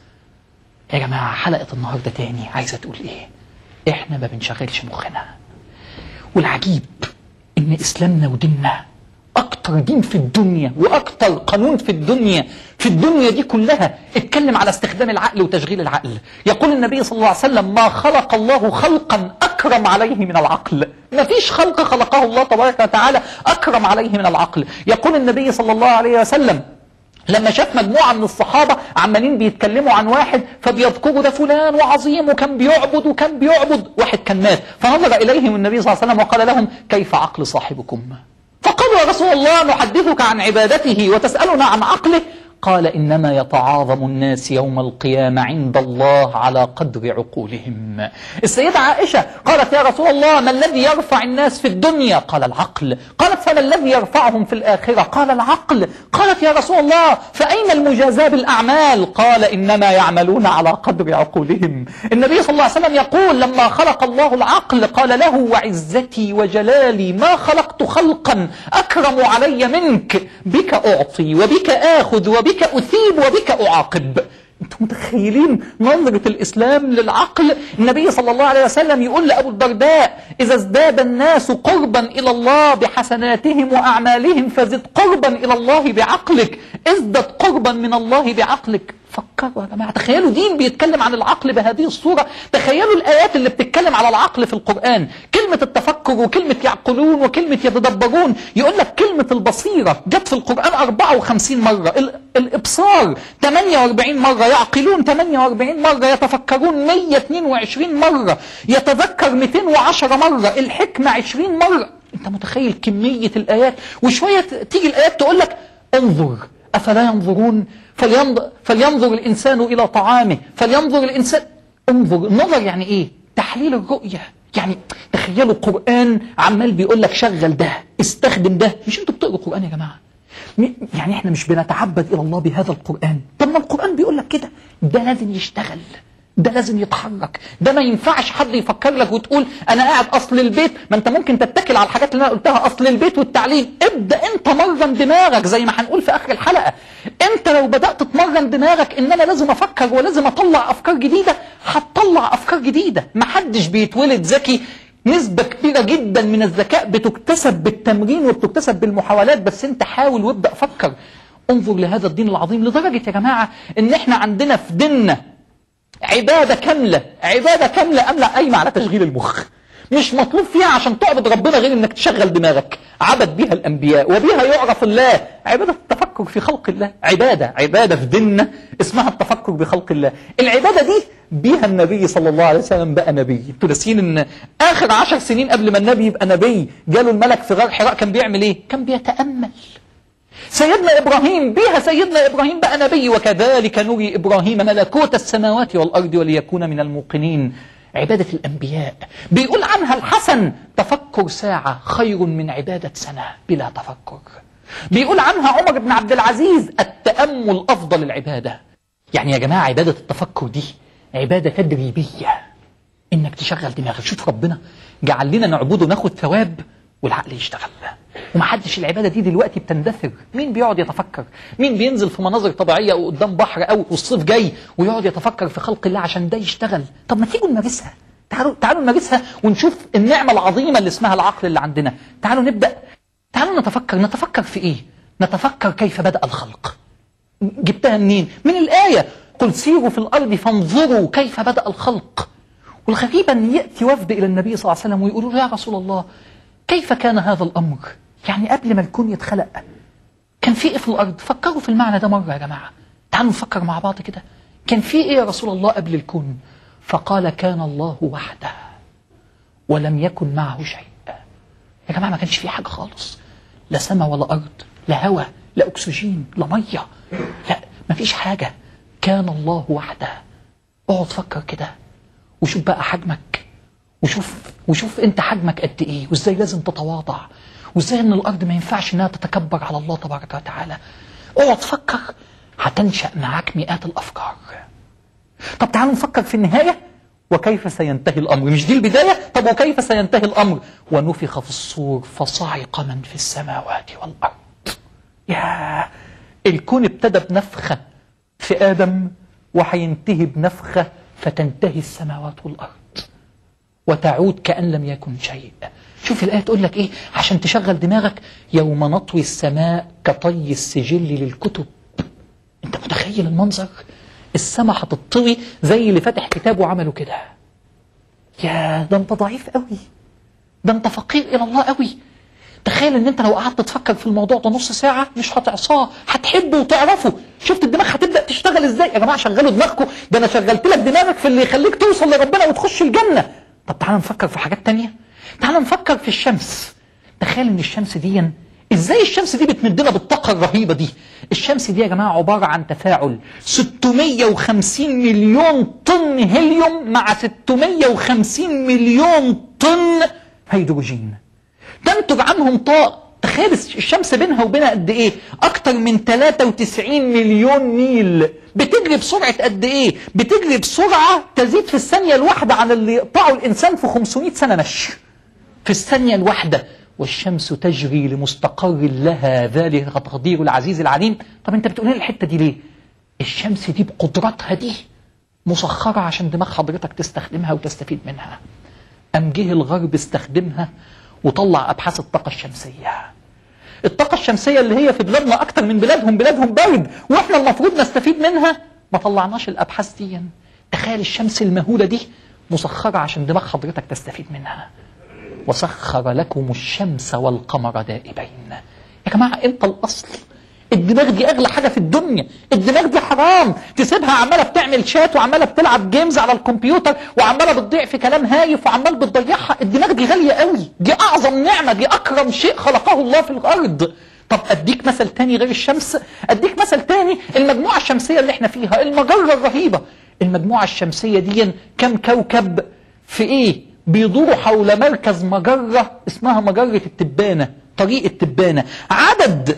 يا جماعه حلقه النهارده تاني عايزه تقول ايه احنا ما بنشغلش مخنا والعجيب ان اسلامنا وديننا اكتر دين في الدنيا واكتر قانون في الدنيا في الدنيا دي كلها اتكلم على استخدام العقل وتشغيل العقل يقول النبي صلى الله عليه وسلم ما خلق الله خلقا اكرم عليه من العقل ما فيش خلق خلقه الله تبارك وتعالى اكرم عليه من العقل يقول النبي صلى الله عليه وسلم لما شاف مجموعة من الصحابة عمالين بيتكلموا عن واحد فبيذكروا ده فلان وعظيم وكان بيعبد وكان بيعبد واحد كان مات فنظر إليهم النبي صلى الله عليه وسلم وقال لهم كيف عقل صاحبكم فقالوا يا رسول الله نحدثك عن عبادته وتسألنا عن عقله قال إنما يتعاظم الناس يوم القيامة عند الله على قدر عقولهم السيدة عائشة قالت يا رسول الله ما الذي يرفع الناس في الدنيا قال العقل قالت فما الذي يرفعهم في الآخرة قال العقل قالت يا رسول الله فأين المجازاة بالأعمال قال إنما يعملون على قدر عقولهم النبي صلى الله عليه وسلم يقول لما خلق الله العقل قال له وعزتي وجلالي ما خلقت خلقا أكرم علي منك بك أعطي وبك آخذ وبك أثيب وبك أعاقب انتم متخيلين نظرة الإسلام للعقل النبي صلى الله عليه وسلم يقول لأبو الدرداء إذا ازداد الناس قربا إلى الله بحسناتهم وأعمالهم فزد قربا إلى الله بعقلك ازدد قربا من الله بعقلك فكروا يا جماعة تخيلوا دين بيتكلم عن العقل بهذه الصورة تخيلوا الآيات اللي بتتكلم على العقل في القرآن كلمة التفكر وكلمة يعقلون وكلمة يتدبرون يقول لك كلمة البصيرة جت في القرآن 54 مرة ال- الإبصار 48 مرة يعقلون 48 مرة يتفكرون 122 مرة يتذكر 210 مرة الحكمة 20 مرة انت متخيل كمية الآيات وشوية تيجي الآيات تقول لك انظر أفلا ينظرون فلينظر, فلينظر الإنسان إلى طعامه فلينظر الإنسان انظر النظر يعني إيه تحليل الرؤية يعني تخيلوا القرآن عمال بيقول لك شغل ده استخدم ده مش انتوا بتقروا القرآن يا جماعة م- يعني احنا مش بنتعبد إلى الله بهذا القرآن طب ما القرآن بيقول لك كده ده لازم يشتغل ده لازم يتحرك ده ما ينفعش حد يفكر لك وتقول انا قاعد اصل البيت ما انت ممكن تتكل على الحاجات اللي انا قلتها اصل البيت والتعليم ابدا انت مرن دماغك زي ما هنقول في اخر الحلقه انت لو بدات تمرن دماغك ان انا لازم افكر ولازم اطلع افكار جديده هتطلع افكار جديده ما حدش بيتولد ذكي نسبة كبيرة جدا من الذكاء بتكتسب بالتمرين وبتكتسب بالمحاولات بس انت حاول وابدأ فكر انظر لهذا الدين العظيم لدرجة يا جماعة ان احنا عندنا في ديننا عبادة كاملة عبادة كاملة أملأ قايمة على تشغيل المخ مش مطلوب فيها عشان تعبد ربنا غير انك تشغل دماغك عبد بها الانبياء وبها يعرف الله عبادة التفكر في خلق الله عبادة عبادة في ديننا اسمها التفكر بخلق الله العبادة دي بيها النبي صلى الله عليه وسلم بقى نبي انتوا ناسيين ان اخر عشر سنين قبل ما النبي يبقى نبي جاله الملك في غار حراء كان بيعمل ايه كان بيتأمل سيدنا إبراهيم بها سيدنا إبراهيم بقى نبي وكذلك نري إبراهيم ملكوت السماوات والأرض وليكون من الموقنين عبادة الأنبياء بيقول عنها الحسن تفكر ساعة خير من عبادة سنة بلا تفكر بيقول عنها عمر بن عبد العزيز التأمل أفضل العبادة يعني يا جماعة عبادة التفكر دي عبادة تدريبية انك تشغل دماغك شوف ربنا جعل لنا نعبده ناخد ثواب والعقل يشتغل ومحدش العبادة دي دلوقتي بتندثر مين بيقعد يتفكر مين بينزل في مناظر طبيعية أو قدام بحر أو والصيف جاي ويقعد يتفكر في خلق الله عشان ده يشتغل طب ما تيجوا نمارسها تعالوا تعالوا نمارسها ونشوف النعمة العظيمة اللي اسمها العقل اللي عندنا تعالوا نبدأ تعالوا نتفكر نتفكر في ايه نتفكر كيف بدأ الخلق جبتها منين من الآية قل سيروا في الأرض فانظروا كيف بدأ الخلق والغريب أن يأتي وفد إلى النبي صلى الله عليه وسلم ويقولوا له يا رسول الله كيف كان هذا الأمر يعني قبل ما الكون يتخلق كان في إيه في الأرض فكروا في المعنى ده مرة يا جماعة تعالوا نفكر مع بعض كده كان في إيه يا رسول الله قبل الكون فقال كان الله وحده ولم يكن معه شيء يا جماعة ما كانش في حاجة خالص لا سماء ولا أرض لا هواء لا أكسجين لا مية لا ما فيش حاجة كان الله وحده اقعد فكر كده وشوف بقى حجمك وشوف وشوف انت حجمك قد ايه وازاي لازم تتواضع وازاي ان الارض ما ينفعش انها تتكبر على الله تبارك وتعالى اقعد فكر هتنشأ معاك مئات الافكار طب تعالوا نفكر في النهاية وكيف سينتهي الأمر مش دي البداية طب وكيف سينتهي الأمر ونفخ في الصور فصعق من في السماوات والأرض يا الكون ابتدى بنفخة في آدم وهينتهي بنفخة فتنتهي السماوات والأرض وتعود كأن لم يكن شيء شوف الآية تقول لك إيه عشان تشغل دماغك يوم نطوي السماء كطي السجل للكتب أنت متخيل المنظر السماء هتطوي زي اللي فاتح كتاب وعمله كده يا ده انت ضعيف قوي ده انت فقير الى الله قوي تخيل ان انت لو قعدت تفكر في الموضوع ده نص ساعة مش هتعصاه هتحبه وتعرفه شفت الدماغ هتبدأ تشتغل ازاي يا جماعة شغلوا دماغكم ده انا شغلت لك دماغك في اللي يخليك توصل لربنا وتخش الجنة طب تعالى نفكر في حاجات تانية تعالى نفكر في الشمس تخيل ان الشمس دي ازاي الشمس دي بتمدنا بالطاقة الرهيبة دي الشمس دي يا جماعة عبارة عن تفاعل 650 مليون طن هيليوم مع 650 مليون طن هيدروجين تنتج عنهم طاقة تخيل الشمس بينها وبينها قد ايه اكتر من 93 مليون ميل بتجري بسرعة قد ايه بتجري بسرعة تزيد في الثانية الواحدة عن اللي يقطعه الانسان في 500 سنة مشي في الثانية الواحدة والشمس تجري لمستقر لها ذلك تقدير العزيز العليم طب انت بتقول لي الحتة دي ليه الشمس دي بقدراتها دي مسخرة عشان دماغ حضرتك تستخدمها وتستفيد منها أم جه الغرب استخدمها وطلع أبحاث الطاقة الشمسية الطاقة الشمسية اللي هي في بلادنا أكتر من بلادهم بلادهم برد وإحنا المفروض نستفيد منها ما طلعناش الأبحاث دي تخيل الشمس المهولة دي مسخرة عشان دماغ حضرتك تستفيد منها وسخر لكم الشمس والقمر دائبين يا جماعة أنت الأصل الدماغ دي اغلى حاجه في الدنيا الدماغ دي حرام تسيبها عماله بتعمل شات وعماله بتلعب جيمز على الكمبيوتر وعماله بتضيع في كلام هايف وعمال بتضيعها الدماغ دي غاليه قوي دي اعظم نعمه دي اكرم شيء خلقه الله في الارض طب اديك مثل تاني غير الشمس اديك مثل تاني المجموعه الشمسيه اللي احنا فيها المجره الرهيبه المجموعه الشمسيه دي كم كوكب في ايه بيدوروا حول مركز مجره اسمها مجره التبانه طريق التبانه عدد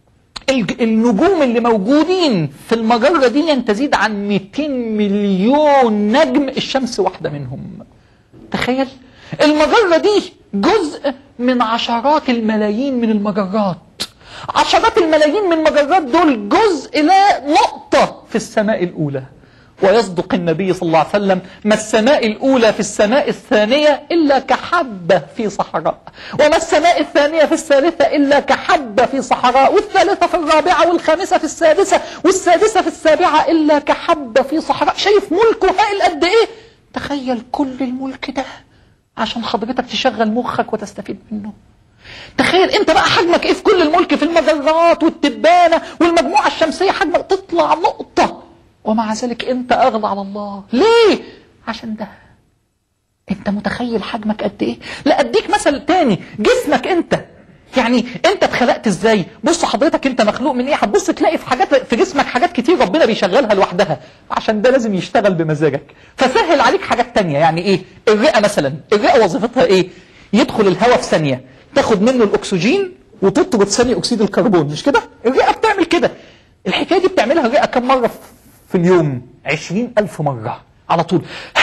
النجوم اللي موجودين في المجرة دي تزيد عن 200 مليون نجم الشمس واحدة منهم تخيل المجرة دي جزء من عشرات الملايين من المجرات عشرات الملايين من المجرات دول جزء لا نقطة في السماء الأولى ويصدق النبي صلى الله عليه وسلم ما السماء الأولى في السماء الثانية إلا كحبة في صحراء وما السماء الثانية في الثالثة إلا كحبة في صحراء والثالثة في الرابعة والخامسة في السادسة والسادسة في السابعة إلا كحبة في صحراء شايف ملكه هائل قد إيه تخيل كل الملك ده عشان حضرتك تشغل مخك وتستفيد منه تخيل انت بقى حجمك ايه في كل الملك في المجرات والتبانة والمجموعة الشمسية حجمك تطلع نقطة ومع ذلك انت اغلى على الله ليه عشان ده انت متخيل حجمك قد ايه لا اديك مثل تاني جسمك انت يعني انت اتخلقت ازاي بص حضرتك انت مخلوق من ايه هتبص تلاقي في حاجات في جسمك حاجات كتير ربنا بيشغلها لوحدها عشان ده لازم يشتغل بمزاجك فسهل عليك حاجات تانية يعني ايه الرئة مثلا الرئة وظيفتها ايه يدخل الهواء في ثانية تاخد منه الاكسجين وتطرد ثاني اكسيد الكربون مش كده الرئة بتعمل كده الحكاية دي بتعملها الرئة كم مرة في اليوم عشرين ألف مرة على طول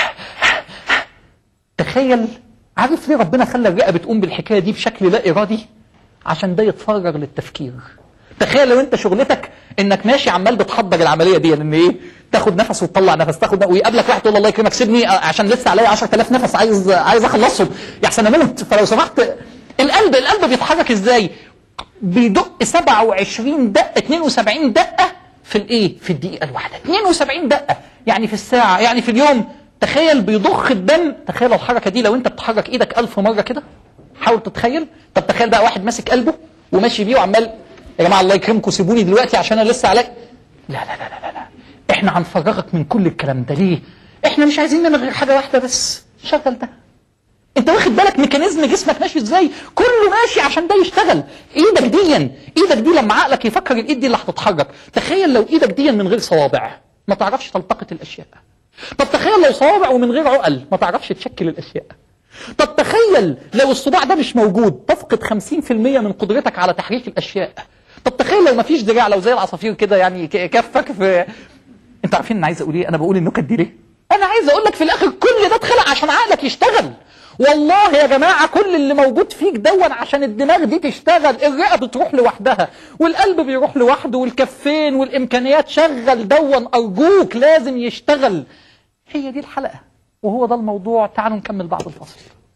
تخيل عارف ليه ربنا خلى الرئة بتقوم بالحكاية دي بشكل لا إرادي عشان ده يتفرغ للتفكير تخيل لو انت شغلتك انك ماشي عمال بتحضر العمليه دي ان ايه تاخد نفس وتطلع نفس تاخد نفس ويقابلك واحد تقول الله يكرمك سيبني عشان لسه عليا 10000 نفس عايز عايز اخلصهم يا احسن اموت فلو سمحت القلب القلب بيتحرك ازاي بيدق 27 دقه 72 دقه في الايه في الدقيقه الواحده 72 دقه يعني في الساعه يعني في اليوم تخيل بيضخ الدم تخيل الحركه دي لو انت بتحرك ايدك ألف مره كده حاول تتخيل طب تخيل بقى واحد ماسك قلبه وماشي بيه وعمال يا جماعه الله يكرمكم سيبوني دلوقتي عشان انا لسه عليك لا لا لا لا لا احنا هنفرغك من كل الكلام ده ليه احنا مش عايزين نعمل غير حاجه واحده بس شغل ده انت واخد بالك ميكانيزم جسمك ماشي ازاي كله ماشي عشان ده يشتغل ايدك دي ايدك دي لما عقلك يفكر الايد دي اللي هتتحرك تخيل لو ايدك دي من غير صوابع ما تعرفش تلتقط الاشياء طب تخيل لو صوابع ومن غير عقل ما تعرفش تشكل الاشياء طب تخيل لو الصباع ده مش موجود تفقد 50% من قدرتك على تحريك الاشياء طب تخيل لو ما فيش دراع لو زي العصافير كده يعني كفك في انت عارفين انا عايز اقول ايه انا بقول النكت دي ليه انا عايز اقول لك في الاخر كل ده اتخلق عشان عقلك يشتغل والله يا جماعة كل اللي موجود فيك دون عشان الدماغ دي تشتغل الرئة بتروح لوحدها والقلب بيروح لوحده والكفين والإمكانيات شغل دون أرجوك لازم يشتغل هي دي الحلقة وهو ده الموضوع تعالوا نكمل بعد الفصل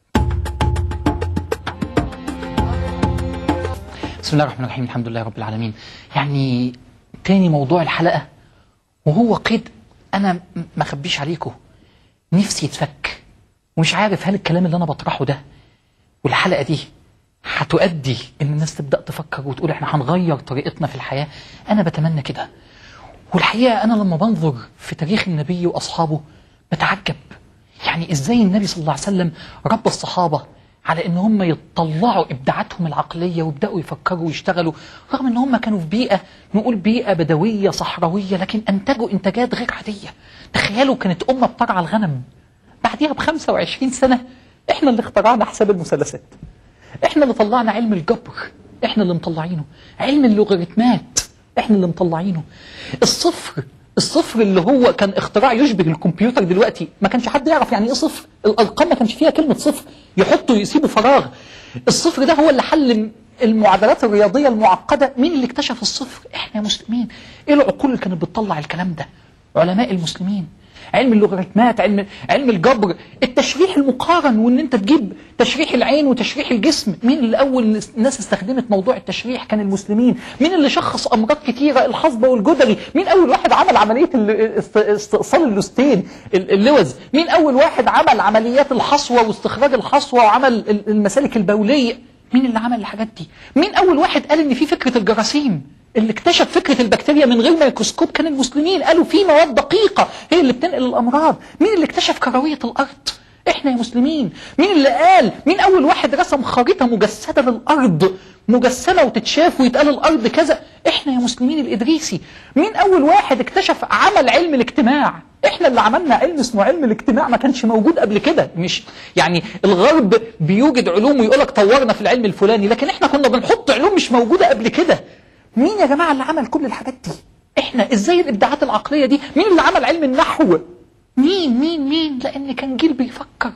بسم الله الرحمن الرحيم الحمد لله رب العالمين يعني تاني موضوع الحلقة وهو قيد أنا ما خبيش عليكم نفسي يتفك ومش عارف هل الكلام اللي أنا بطرحه ده والحلقة دي هتؤدي إن الناس تبدأ تفكر وتقول إحنا هنغير طريقتنا في الحياة أنا بتمنى كده والحقيقة أنا لما بنظر في تاريخ النبي وأصحابه بتعجب يعني إزاي النبي صلى الله عليه وسلم ربى الصحابة على ان هم يطلعوا ابداعاتهم العقليه ويبداوا يفكروا ويشتغلوا رغم ان هم كانوا في بيئه نقول بيئه بدويه صحراويه لكن انتجوا انتاجات غير عاديه تخيلوا كانت امه بترعى الغنم بعديها ب 25 سنه احنا اللي اخترعنا حساب المثلثات احنا اللي طلعنا علم الجبر احنا اللي مطلعينه علم اللوغاريتمات احنا اللي مطلعينه الصفر الصفر اللي هو كان اختراع يشبه الكمبيوتر دلوقتي ما كانش حد يعرف يعني ايه صفر الارقام ما كانش فيها كلمه صفر يحطوا يسيبوا فراغ الصفر ده هو اللي حل المعادلات الرياضيه المعقده مين اللي اكتشف الصفر احنا يا مسلمين ايه العقول اللي كانت بتطلع الكلام ده علماء المسلمين علم اللوغاريتمات علم علم الجبر التشريح المقارن وان انت تجيب تشريح العين وتشريح الجسم مين اللي اول ناس استخدمت موضوع التشريح كان المسلمين مين اللي شخص امراض كتيره الحصبه والجدري مين اول واحد عمل عمليه ال- است- استئصال اللوستين ال- اللوز مين اول واحد عمل عمليات الحصوه واستخراج الحصوه وعمل ال- المسالك البوليه مين اللي عمل الحاجات دي مين اول واحد قال ان في فكره الجراثيم اللي اكتشف فكرة البكتيريا من غير ميكروسكوب كان المسلمين قالوا في مواد دقيقة هي اللي بتنقل الأمراض مين اللي اكتشف كروية الأرض احنا يا مسلمين مين اللي قال مين أول واحد رسم خريطة مجسدة للأرض مجسمة وتتشاف ويتقال الأرض كذا احنا يا مسلمين الإدريسي مين أول واحد اكتشف عمل علم الاجتماع احنا اللي عملنا علم اسمه علم الاجتماع ما كانش موجود قبل كده مش يعني الغرب بيوجد علوم ويقول لك طورنا في العلم الفلاني لكن احنا كنا بنحط علوم مش موجودة قبل كده مين يا جماعة اللي عمل كل الحاجات دي احنا ازاي الابداعات العقلية دي مين اللي عمل علم النحو مين مين مين لان كان جيل بيفكر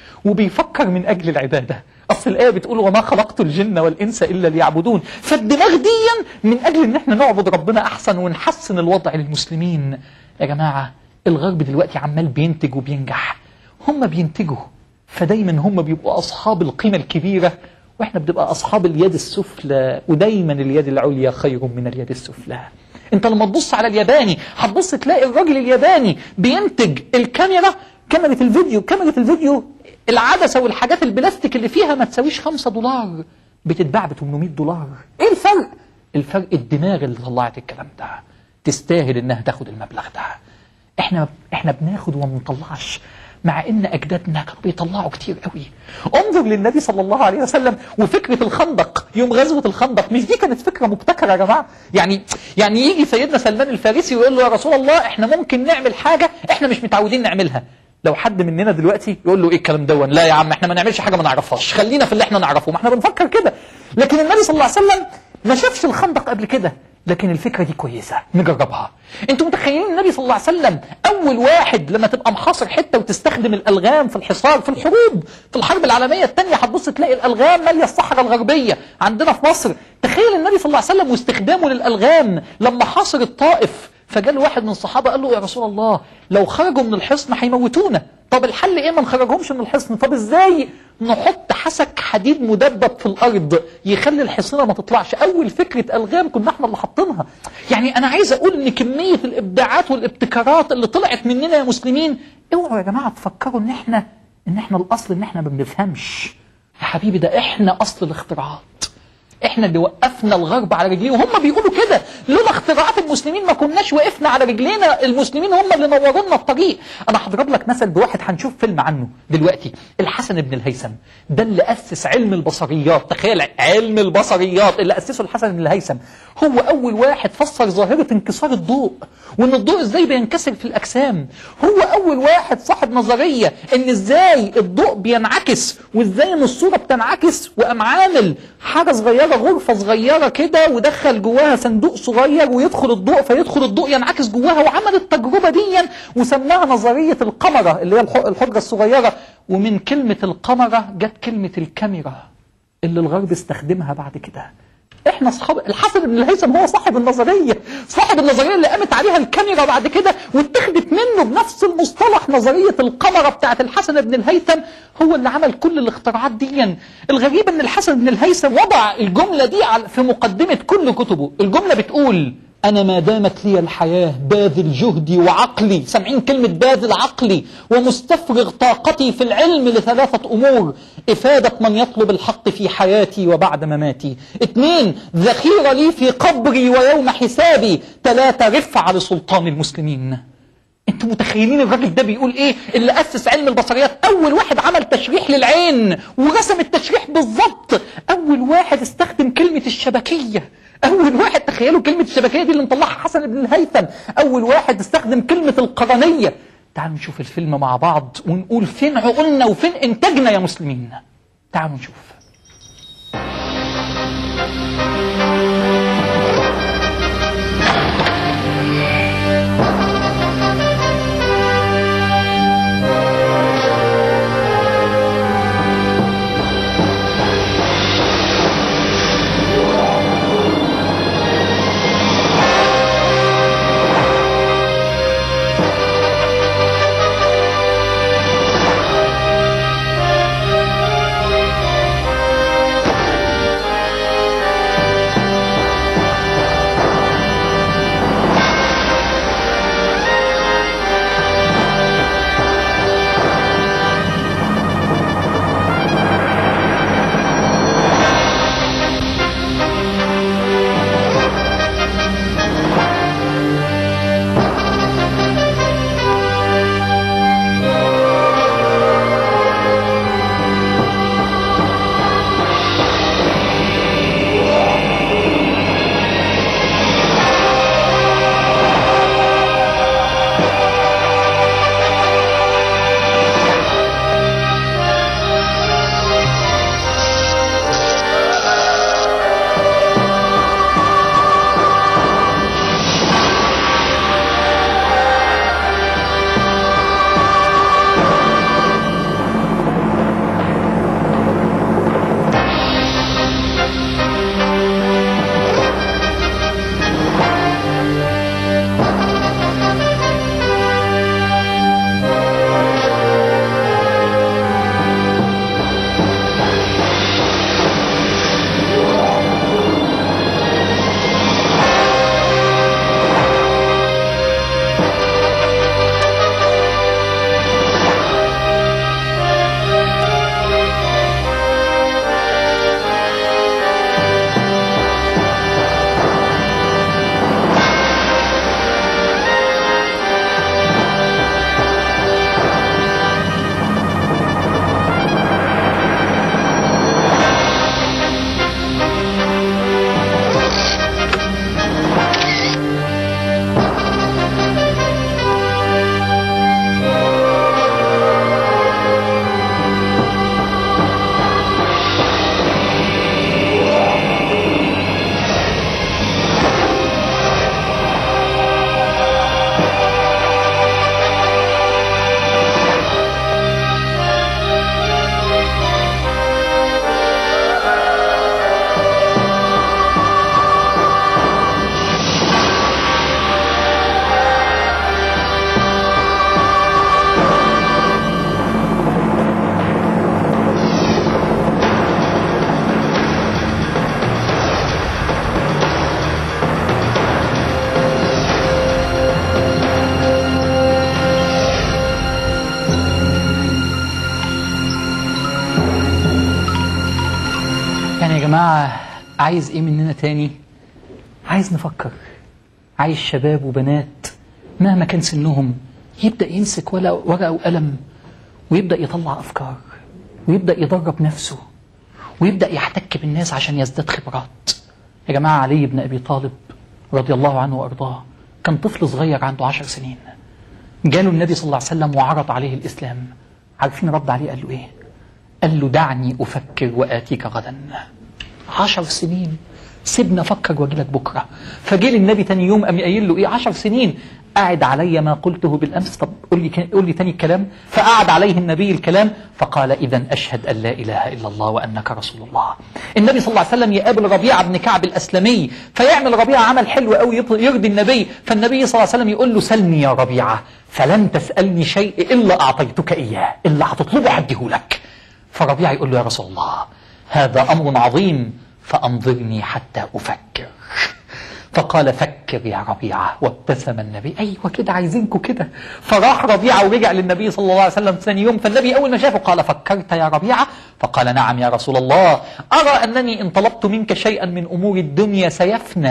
وبيفكر من اجل العبادة اصل الايه بتقول وما خلقت الجن والانس الا ليعبدون فالدماغ دي من اجل ان احنا نعبد ربنا احسن ونحسن الوضع للمسلمين يا جماعة الغرب دلوقتي عمال بينتج وبينجح هم بينتجوا فدايما هم بيبقوا اصحاب القيمة الكبيرة واحنا بنبقى اصحاب اليد السفلى ودايما اليد العليا خير من اليد السفلى انت لما تبص على الياباني هتبص تلاقي الراجل الياباني بينتج الكاميرا كاميرا الفيديو كاميرا الفيديو العدسة والحاجات البلاستيك اللي فيها ما تساويش 5 دولار بتتباع ب 800 دولار ايه الفرق الفرق الدماغ اللي طلعت الكلام ده تستاهل انها تاخد المبلغ ده احنا احنا بناخد وما بنطلعش مع ان اجدادنا كانوا بيطلعوا كتير قوي انظر للنبي صلى الله عليه وسلم وفكره الخندق يوم غزوه الخندق مش دي كانت فكره مبتكره يا جماعه يعني يعني يجي سيدنا سلمان الفارسي ويقول له يا رسول الله احنا ممكن نعمل حاجه احنا مش متعودين نعملها لو حد مننا دلوقتي يقول له ايه الكلام دون لا يا عم احنا ما نعملش حاجه ما نعرفهاش خلينا في اللي احنا نعرفه ما احنا بنفكر كده لكن النبي صلى الله عليه وسلم ما شافش الخندق قبل كده لكن الفكرة دي كويسة نجربها انتوا متخيلين النبي صلى الله عليه وسلم اول واحد لما تبقى محاصر حتة وتستخدم الالغام في الحصار في الحروب في الحرب العالمية الثانية هتبص تلاقي الالغام مالية الصحراء الغربية عندنا في مصر تخيل النبي صلى الله عليه وسلم واستخدامه للالغام لما حاصر الطائف فجاء واحد من الصحابة قال له يا رسول الله لو خرجوا من الحصن هيموتونا طب الحل ايه ما نخرجهمش من الحصن طب ازاي نحط حسك حديد مدبب في الارض يخلي الحصينه ما تطلعش اول فكره الغام كنا احنا اللي حاطينها يعني انا عايز اقول ان كميه الابداعات والابتكارات اللي طلعت مننا يا مسلمين اوعوا يا جماعه تفكروا ان احنا ان احنا الاصل ان احنا ما بنفهمش يا حبيبي ده احنا اصل الاختراعات احنا اللي وقفنا الغرب على رجليه وهم بيقولوا كده لولا اختراعات المسلمين ما كناش وقفنا على رجلينا المسلمين هم اللي نوروا لنا الطريق انا هضرب لك مثل بواحد هنشوف فيلم عنه دلوقتي الحسن بن الهيثم ده اللي اسس علم البصريات تخيل علم البصريات اللي اسسه الحسن بن الهيثم هو اول واحد فسر ظاهره انكسار الضوء وان الضوء ازاي بينكسر في الاجسام هو اول واحد صاحب نظريه ان ازاي الضوء بينعكس وازاي ان الصوره بتنعكس وقام عامل حاجه صغيره غرفه صغيره كده ودخل جواها صندوق صغير ويدخل الضوء فيدخل الضوء ينعكس جواها وعمل التجربه دي وسماها نظريه القمره اللي هي الحجره الصغيره ومن كلمه القمره جت كلمه الكاميرا اللي الغرب استخدمها بعد كده احنا اصحاب الحسن بن الهيثم هو صاحب النظريه صاحب النظريه اللي قامت عليها الكاميرا بعد كده واتخذت منه بنفس المصطلح نظريه القمره بتاعت الحسن بن الهيثم هو اللي عمل كل الاختراعات دي الغريب ان الحسن بن الهيثم وضع الجمله دي في مقدمه كل كتبه الجمله بتقول أنا ما دامت لي الحياة باذل جهدي وعقلي سامعين كلمة باذل عقلي ومستفرغ طاقتي في العلم لثلاثة أمور إفادة من يطلب الحق في حياتي وبعد مماتي اثنين ذخيرة لي في قبري ويوم حسابي ثلاثة رفعة لسلطان المسلمين انتوا متخيلين الراجل ده بيقول ايه اللي اسس علم البصريات اول واحد عمل تشريح للعين ورسم التشريح بالظبط اول واحد استخدم كلمة الشبكية اول واحد تخيلوا كلمة الشبكية دي اللي مطلعها حسن بن الهيثم اول واحد استخدم كلمة القرنية تعالوا نشوف الفيلم مع بعض ونقول فين عقولنا وفين انتاجنا يا مسلمين تعالوا نشوف يعني يا جماعة عايز ايه مننا تاني عايز نفكر عايز شباب وبنات مهما كان سنهم يبدأ يمسك ولا- ورقة وقلم ويبدأ يطلع أفكار ويبدأ يدرب نفسه ويبدأ يحتك بالناس عشان يزداد خبرات يا جماعة علي بن أبي طالب رضي الله عنه وأرضاه كان طفل صغير عنده عشر سنين جاله النبي صلى الله عليه وسلم وعرض عليه الإسلام عارفين رد عليه قال له إيه قال له دعني أفكر وآتيك غدا عشر سنين سيبنا أفكر وأجي لك بكرة فجه النبي تاني يوم قام قايل له إيه عشر سنين قاعد علي ما قلته بالأمس طب قول لي قول لي تاني الكلام فقعد عليه النبي الكلام فقال إذا أشهد أن لا إله إلا الله وأنك رسول الله النبي صلى الله عليه وسلم يقابل ربيعة بن كعب الأسلمي فيعمل ربيعة عمل حلو قوي يط- يرضي النبي فالنبي صلى الله عليه وسلم يقول له سلني يا ربيعة فلن تسألني شيء إلا أعطيتك إياه إلا هتطلبه هديهولك فربيعة يقول له يا رسول الله هذا أمر عظيم فأنظرني حتى أفكر فقال فكر يا ربيعة وابتسم النبي أيوة كده عايزينكم كده فراح ربيعة ورجع للنبي صلى الله عليه وسلم ثاني يوم فالنبي أول ما شافه قال فكرت يا ربيعة فقال نعم يا رسول الله أرى أنني إن طلبت منك شيئا من أمور الدنيا سيفنى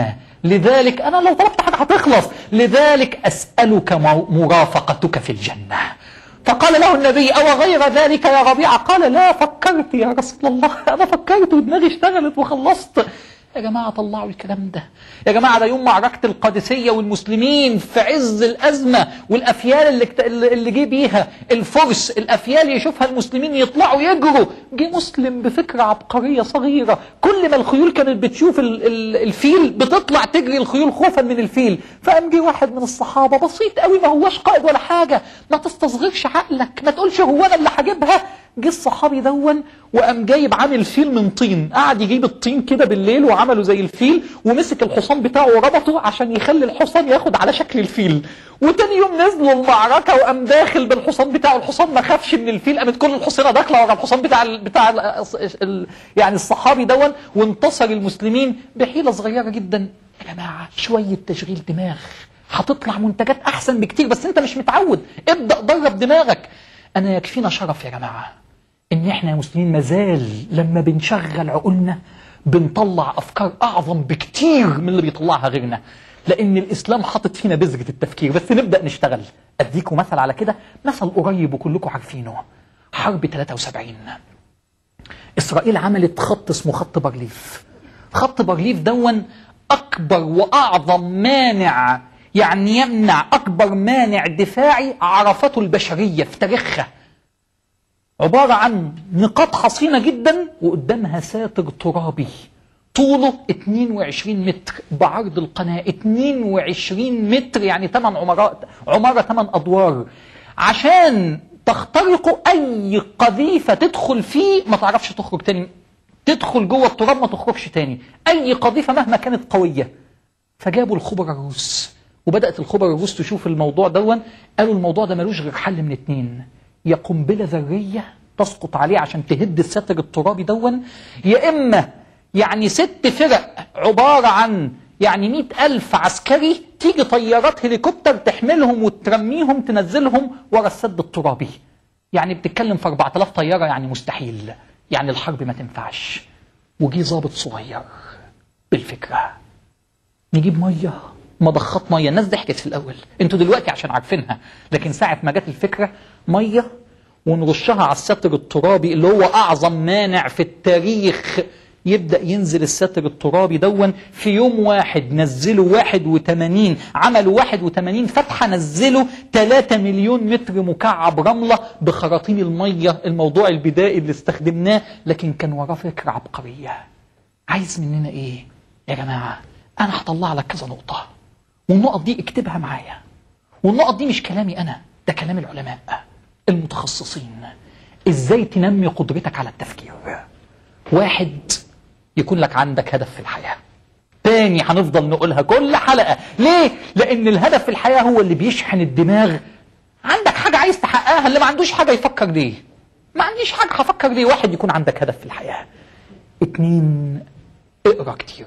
لذلك أنا لو طلبت حاجة هتخلص لذلك أسألك مرافقتك في الجنة فقال له النبي أو غير ذلك يا ربيعة قال لا فكرت يا رسول الله أنا فكرت ودماغي اشتغلت وخلصت يا جماعة طلعوا الكلام ده يا جماعة ده يوم معركة القادسية والمسلمين في عز الأزمة والأفيال اللي, كت... اللي جه بيها الفرس الأفيال يشوفها المسلمين يطلعوا يجروا جه مسلم بفكرة عبقرية صغيرة كل ما الخيول كانت بتشوف ال... ال... الفيل بتطلع تجري الخيول خوفا من الفيل فقام جه واحد من الصحابة بسيط قوي ما هواش قائد ولا حاجة ما تستصغرش عقلك ما تقولش هو أنا اللي هجيبها جه الصحابي دون وقام جايب عامل فيل من طين قعد يجيب الطين كده بالليل وعمله زي الفيل ومسك الحصان بتاعه وربطه عشان يخلي الحصان ياخد على شكل الفيل وتاني يوم نزلوا المعركة وقام داخل بالحصان بتاعه الحصان ما خافش من الفيل قامت كل الحصينة داخلة ورا الحصان بتاع ال بتاع ال ال يعني الصحابي دون وانتصر المسلمين بحيلة صغيرة جدا يا جماعة شوية تشغيل دماغ هتطلع منتجات احسن بكتير بس انت مش متعود ابدأ درب دماغك انا يكفينا شرف يا جماعه ان احنا يا مسلمين مازال لما بنشغل عقولنا بنطلع افكار اعظم بكتير من اللي بيطلعها غيرنا لان الاسلام حاطط فينا بذره التفكير بس نبدا نشتغل اديكم مثل على كده مثل قريب وكلكم عارفينه حرب 73 اسرائيل عملت خط اسمه خط بارليف خط بارليف دون اكبر واعظم مانع يعني يمنع اكبر مانع دفاعي عرفته البشريه في تاريخها عبارة عن نقاط حصينة جدا وقدامها ساتر ترابي طوله 22 متر بعرض القناة 22 متر يعني 8 عمارات عمارة 8 أدوار عشان تخترقوا أي قذيفة تدخل فيه ما تعرفش تخرج تاني تدخل جوه التراب ما تخرجش تاني أي قذيفة مهما كانت قوية فجابوا الخبراء الروس وبدأت الخبراء الروس تشوف الموضوع دون قالوا الموضوع ده ملوش غير حل من اتنين يا قنبلة ذرية تسقط عليه عشان تهد الستر الترابي دون يا إما يعني ست فرق عبارة عن يعني مئة ألف عسكري تيجي طيارات هليكوبتر تحملهم وترميهم تنزلهم ورا السد الترابي يعني بتتكلم في 4000 طيارة يعني مستحيل يعني الحرب ما تنفعش وجي ظابط صغير بالفكرة نجيب مية مضخات ميه الناس ضحكت في الاول انتوا دلوقتي عشان عارفينها لكن ساعه ما جت الفكره ميه ونرشها على الستر الترابي اللي هو اعظم مانع في التاريخ يبدا ينزل الستر الترابي دون في يوم واحد نزلوا 81 عملوا 81 فتحه نزلوا 3 مليون متر مكعب رمله بخراطيم الميه الموضوع البدائي اللي استخدمناه لكن كان وراه فكره عبقريه عايز مننا ايه يا جماعه انا هطلع لك كذا نقطه والنقط دي اكتبها معايا والنقط دي مش كلامي انا ده كلام العلماء المتخصصين ازاي تنمي قدرتك على التفكير واحد يكون لك عندك هدف في الحياة تاني هنفضل نقولها كل حلقة ليه؟ لأن الهدف في الحياة هو اللي بيشحن الدماغ عندك حاجة عايز تحققها اللي ما عندوش حاجة يفكر ليه ما عنديش حاجة هفكر ليه واحد يكون عندك هدف في الحياة اتنين اقرا كتير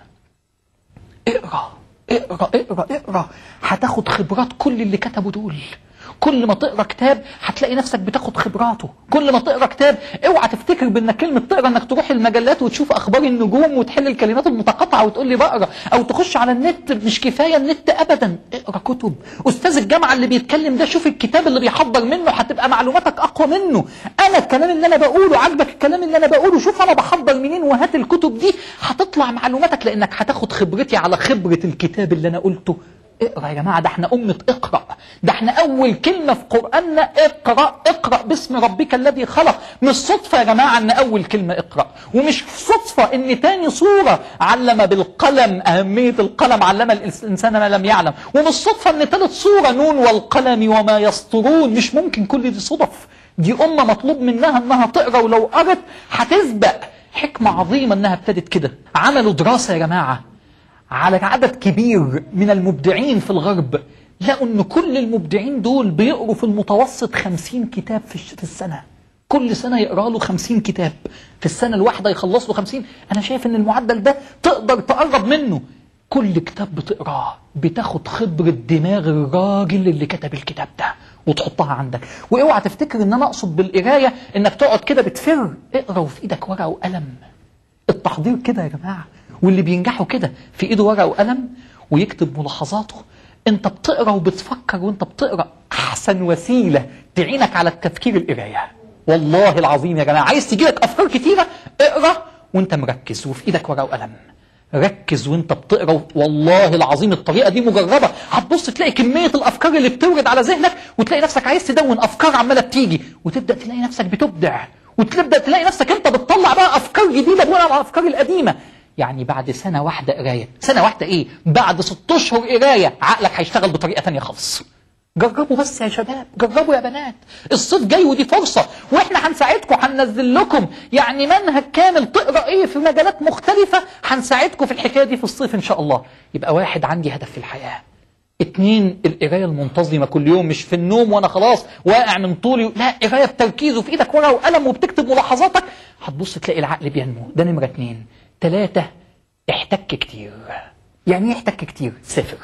اقرا اقرا اقرا اقرا هتاخد خبرات كل اللي كتبوا دول كل ما تقرا كتاب هتلاقي نفسك بتاخد خبراته كل ما تقرا كتاب اوعى تفتكر بانك كلمه تقرا انك تروح المجلات وتشوف اخبار النجوم وتحل الكلمات المتقاطعه وتقول لي بقرا او تخش على النت مش كفايه النت ابدا اقرا كتب استاذ الجامعه اللي بيتكلم ده شوف الكتاب اللي بيحضر منه هتبقى معلوماتك اقوى منه انا الكلام اللي انا بقوله عاجبك الكلام اللي انا بقوله شوف انا بحضر منين وهات الكتب دي هتطلع معلوماتك لانك هتاخد خبرتي على خبره الكتاب اللي انا قلته اقرا يا جماعه ده احنا امه اقرا ده احنا اول كلمه في قراننا اقرا اقرا باسم ربك الذي خلق مش صدفه يا جماعه ان اول كلمه اقرا ومش صدفه ان تاني سوره علم بالقلم اهميه القلم علم الانسان ما لم يعلم ومش صدفه ان ثالث سوره نون والقلم وما يسطرون مش ممكن كل دي صدف دي امه مطلوب منها انها تقرا ولو قرت هتسبق حكمه عظيمه انها ابتدت كده عملوا دراسه يا جماعه على عدد كبير من المبدعين في الغرب لقوا ان كل المبدعين دول بيقروا في المتوسط خمسين كتاب في, في السنة كل سنة يقرأ له خمسين كتاب في السنة الواحدة يخلص له خمسين أنا شايف ان المعدل ده تقدر تقرب منه كل كتاب بتقراه بتاخد خبرة دماغ الراجل اللي كتب الكتاب ده وتحطها عندك واوعى تفتكر ان انا اقصد بالقرايه انك تقعد كده بتفر اقرا وفي ايدك ورقه وقلم التحضير كده يا جماعه واللي بينجحوا كده في ايده ورقه وقلم ويكتب ملاحظاته انت بتقرا وبتفكر وانت بتقرا احسن وسيله تعينك على التفكير القرايه والله العظيم يا جماعه عايز تجيلك افكار كتيره اقرا وانت مركز وفي ايدك ورقه وقلم ركز وانت بتقرا والله العظيم الطريقه دي مجربه هتبص تلاقي كميه الافكار اللي بتورد على ذهنك وتلاقي نفسك عايز تدون افكار عماله بتيجي وتبدا تلاقي نفسك بتبدع وتبدا تلاقي نفسك انت بتطلع بقى افكار جديده بناء على الافكار القديمه يعني بعد سنه واحده قرايه سنه واحده ايه بعد ست اشهر قرايه عقلك هيشتغل بطريقه ثانيه خالص جربوا بس يا شباب جربوا يا بنات الصيف جاي ودي فرصة واحنا هنساعدكم هننزل لكم يعني منهج كامل تقرا ايه في مجالات مختلفة هنساعدكم في الحكاية دي في الصيف ان شاء الله يبقى واحد عندي هدف في الحياة اتنين القراية المنتظمة كل يوم مش في النوم وانا خلاص واقع من طولي لا قراية بتركيز وفي ايدك ورقة وقلم وبتكتب ملاحظاتك هتبص تلاقي العقل بينمو ده نمرة اتنين تلاتة احتك كتير يعني ايه احتك كتير سافر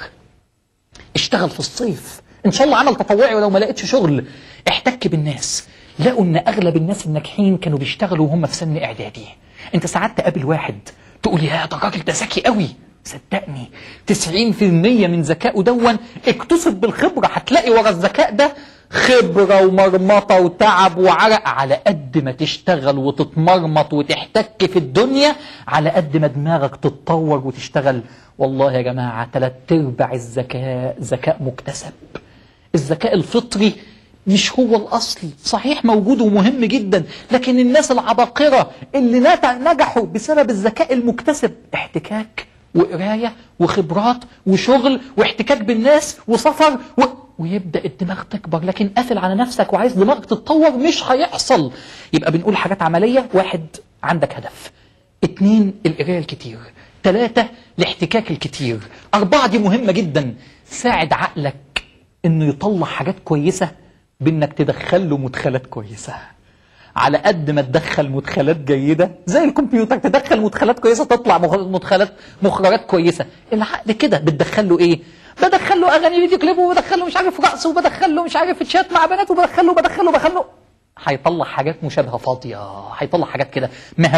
اشتغل في الصيف ان شاء الله عمل تطوعي ولو ما لقيتش شغل احتك بالناس لقوا ان اغلب الناس الناجحين كانوا بيشتغلوا وهم في سن اعدادي انت ساعات تقابل واحد تقول يا ده الراجل ده ذكي قوي صدقني 90% من ذكائه دون اكتسب بالخبره هتلاقي ورا الذكاء ده خبره ومرمطه وتعب وعرق على قد ما تشتغل وتتمرمط وتحتك في الدنيا على قد ما دماغك تتطور وتشتغل والله يا جماعه ثلاث ارباع الذكاء ذكاء مكتسب الذكاء الفطري مش هو الأصل صحيح موجود ومهم جدا لكن الناس العباقرة اللي نجحوا بسبب الذكاء المكتسب احتكاك وقراية وخبرات وشغل واحتكاك بالناس وسفر و... ويبدأ الدماغ تكبر لكن قافل على نفسك وعايز دماغك تتطور مش هيحصل يبقى بنقول حاجات عملية واحد عندك هدف اتنين القراية الكتير ثلاثة الاحتكاك الكتير أربعة دي مهمة جدا ساعد عقلك انه يطلع حاجات كويسة بانك تدخل له مدخلات كويسة على قد ما تدخل مدخلات جيدة زي الكمبيوتر تدخل مدخلات كويسة تطلع مدخلات مخرجات كويسة العقل كده بتدخل له ايه بدخل له اغاني فيديو كليب وبدخل له مش عارف رقص وبدخل له مش عارف تشات مع بنات وبدخل له بدخل له بدخل له هيطلع حاجات مشابهه فاضيه هيطلع حاجات كده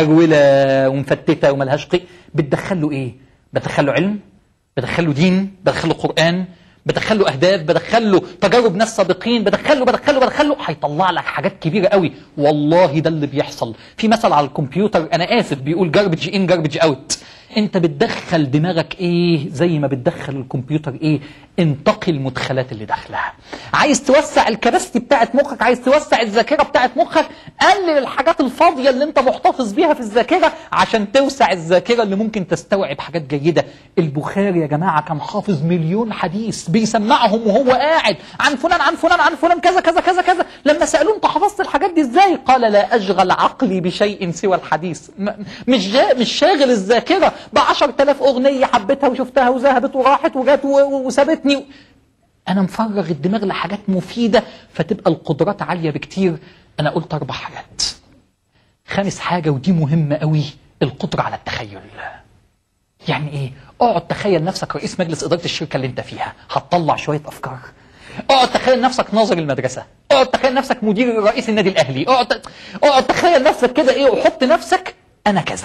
مهروله ومفتته وملهاش قيمه بتدخل له ايه بدخل له علم بدخل له دين بدخل له قران بدخل له اهداف بدخل له تجارب ناس سابقين بدخل له بدخل له بدخل له هيطلع لك حاجات كبيره قوي والله ده اللي بيحصل في مثل على الكمبيوتر انا اسف بيقول جاربج ان جاربج اوت انت بتدخل دماغك ايه زي ما بتدخل الكمبيوتر ايه انتقي المدخلات اللي داخلها عايز توسع الكباستي بتاعت مخك عايز توسع الذاكره بتاعت مخك قلل الحاجات الفاضيه اللي انت محتفظ بيها في الذاكره عشان توسع الذاكره اللي ممكن تستوعب حاجات جيده البخاري يا جماعه كان حافظ مليون حديث بيسمعهم وهو قاعد عن فلان عن فلان عن فلان كذا كذا كذا كذا لما سالوه انت حفظت الحاجات دي ازاي قال لا اشغل عقلي بشيء سوى الحديث مش جا مش شاغل الذاكره ب 10000 اغنيه حبيتها وشفتها وذهبت وراحت وجات وسابتني انا مفرغ الدماغ لحاجات مفيده فتبقى القدرات عاليه بكتير انا قلت اربع حاجات خامس حاجه ودي مهمه قوي القدره على التخيل يعني ايه اقعد تخيل نفسك رئيس مجلس اداره الشركه اللي انت فيها هتطلع شويه افكار اقعد تخيل نفسك ناظر المدرسه اقعد تخيل نفسك مدير رئيس النادي الاهلي اقعد اقعد تخيل نفسك كده ايه وحط نفسك انا كذا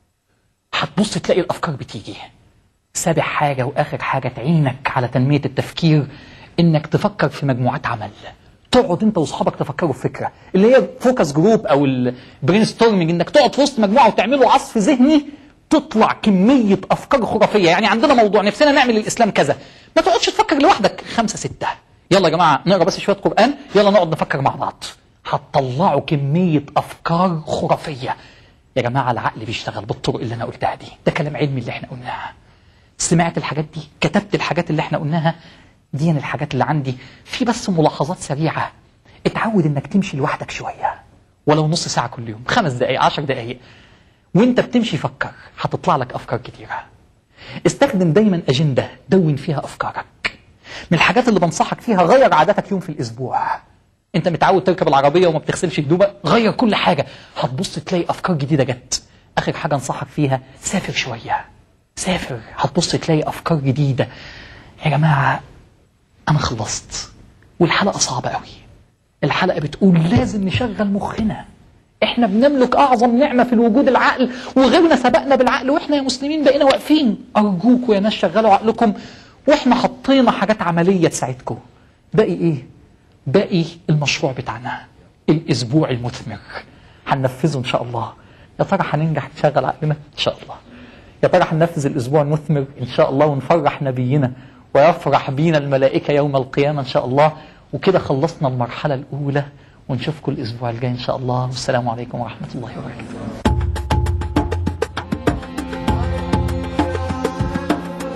هتبص تلاقي الافكار بتيجي سابع حاجة وآخر حاجة تعينك على تنمية التفكير إنك تفكر في مجموعات عمل تقعد انت واصحابك تفكروا في فكره اللي هي فوكس جروب او البرين ستورمنج انك تقعد في وسط مجموعه وتعملوا عصف ذهني تطلع كميه افكار خرافيه يعني عندنا موضوع نفسنا نعمل الاسلام كذا ما تقعدش تفكر لوحدك خمسه سته يلا يا جماعه نقرا بس شويه قران يلا نقعد نفكر مع بعض هتطلعوا كميه افكار خرافيه يا جماعه العقل بيشتغل بالطرق اللي انا قلتها دي ده كلام علمي اللي احنا قلناها سمعت الحاجات دي كتبت الحاجات اللي احنا قلناها دي الحاجات اللي عندي في بس ملاحظات سريعة اتعود انك تمشي لوحدك شوية ولو نص ساعة كل يوم خمس دقايق عشر دقايق وانت بتمشي فكر هتطلع لك افكار كتيرة استخدم دايما اجندة دون فيها افكارك من الحاجات اللي بنصحك فيها غير عاداتك يوم في الاسبوع انت متعود تركب العربية وما بتغسلش هدومك غير كل حاجة هتبص تلاقي افكار جديدة جت اخر حاجة انصحك فيها سافر شوية سافر هتبص تلاقي افكار جديده يا جماعه انا خلصت والحلقه صعبه قوي الحلقه بتقول لازم نشغل مخنا احنا بنملك اعظم نعمه في الوجود العقل وغيرنا سبقنا بالعقل واحنا يا مسلمين بقينا واقفين ارجوكوا يا ناس شغلوا عقلكم واحنا حطينا حاجات عمليه تساعدكم باقي ايه باقي المشروع بتاعنا الاسبوع المثمر هننفذه ان شاء الله يا ترى هننجح نشغل عقلنا ان شاء الله يا ترى هننفذ الاسبوع المثمر ان شاء الله ونفرح نبينا ويفرح بينا الملائكه يوم القيامه ان شاء الله وكده خلصنا المرحله الاولى ونشوفكم الاسبوع الجاي ان شاء الله والسلام عليكم ورحمه الله وبركاته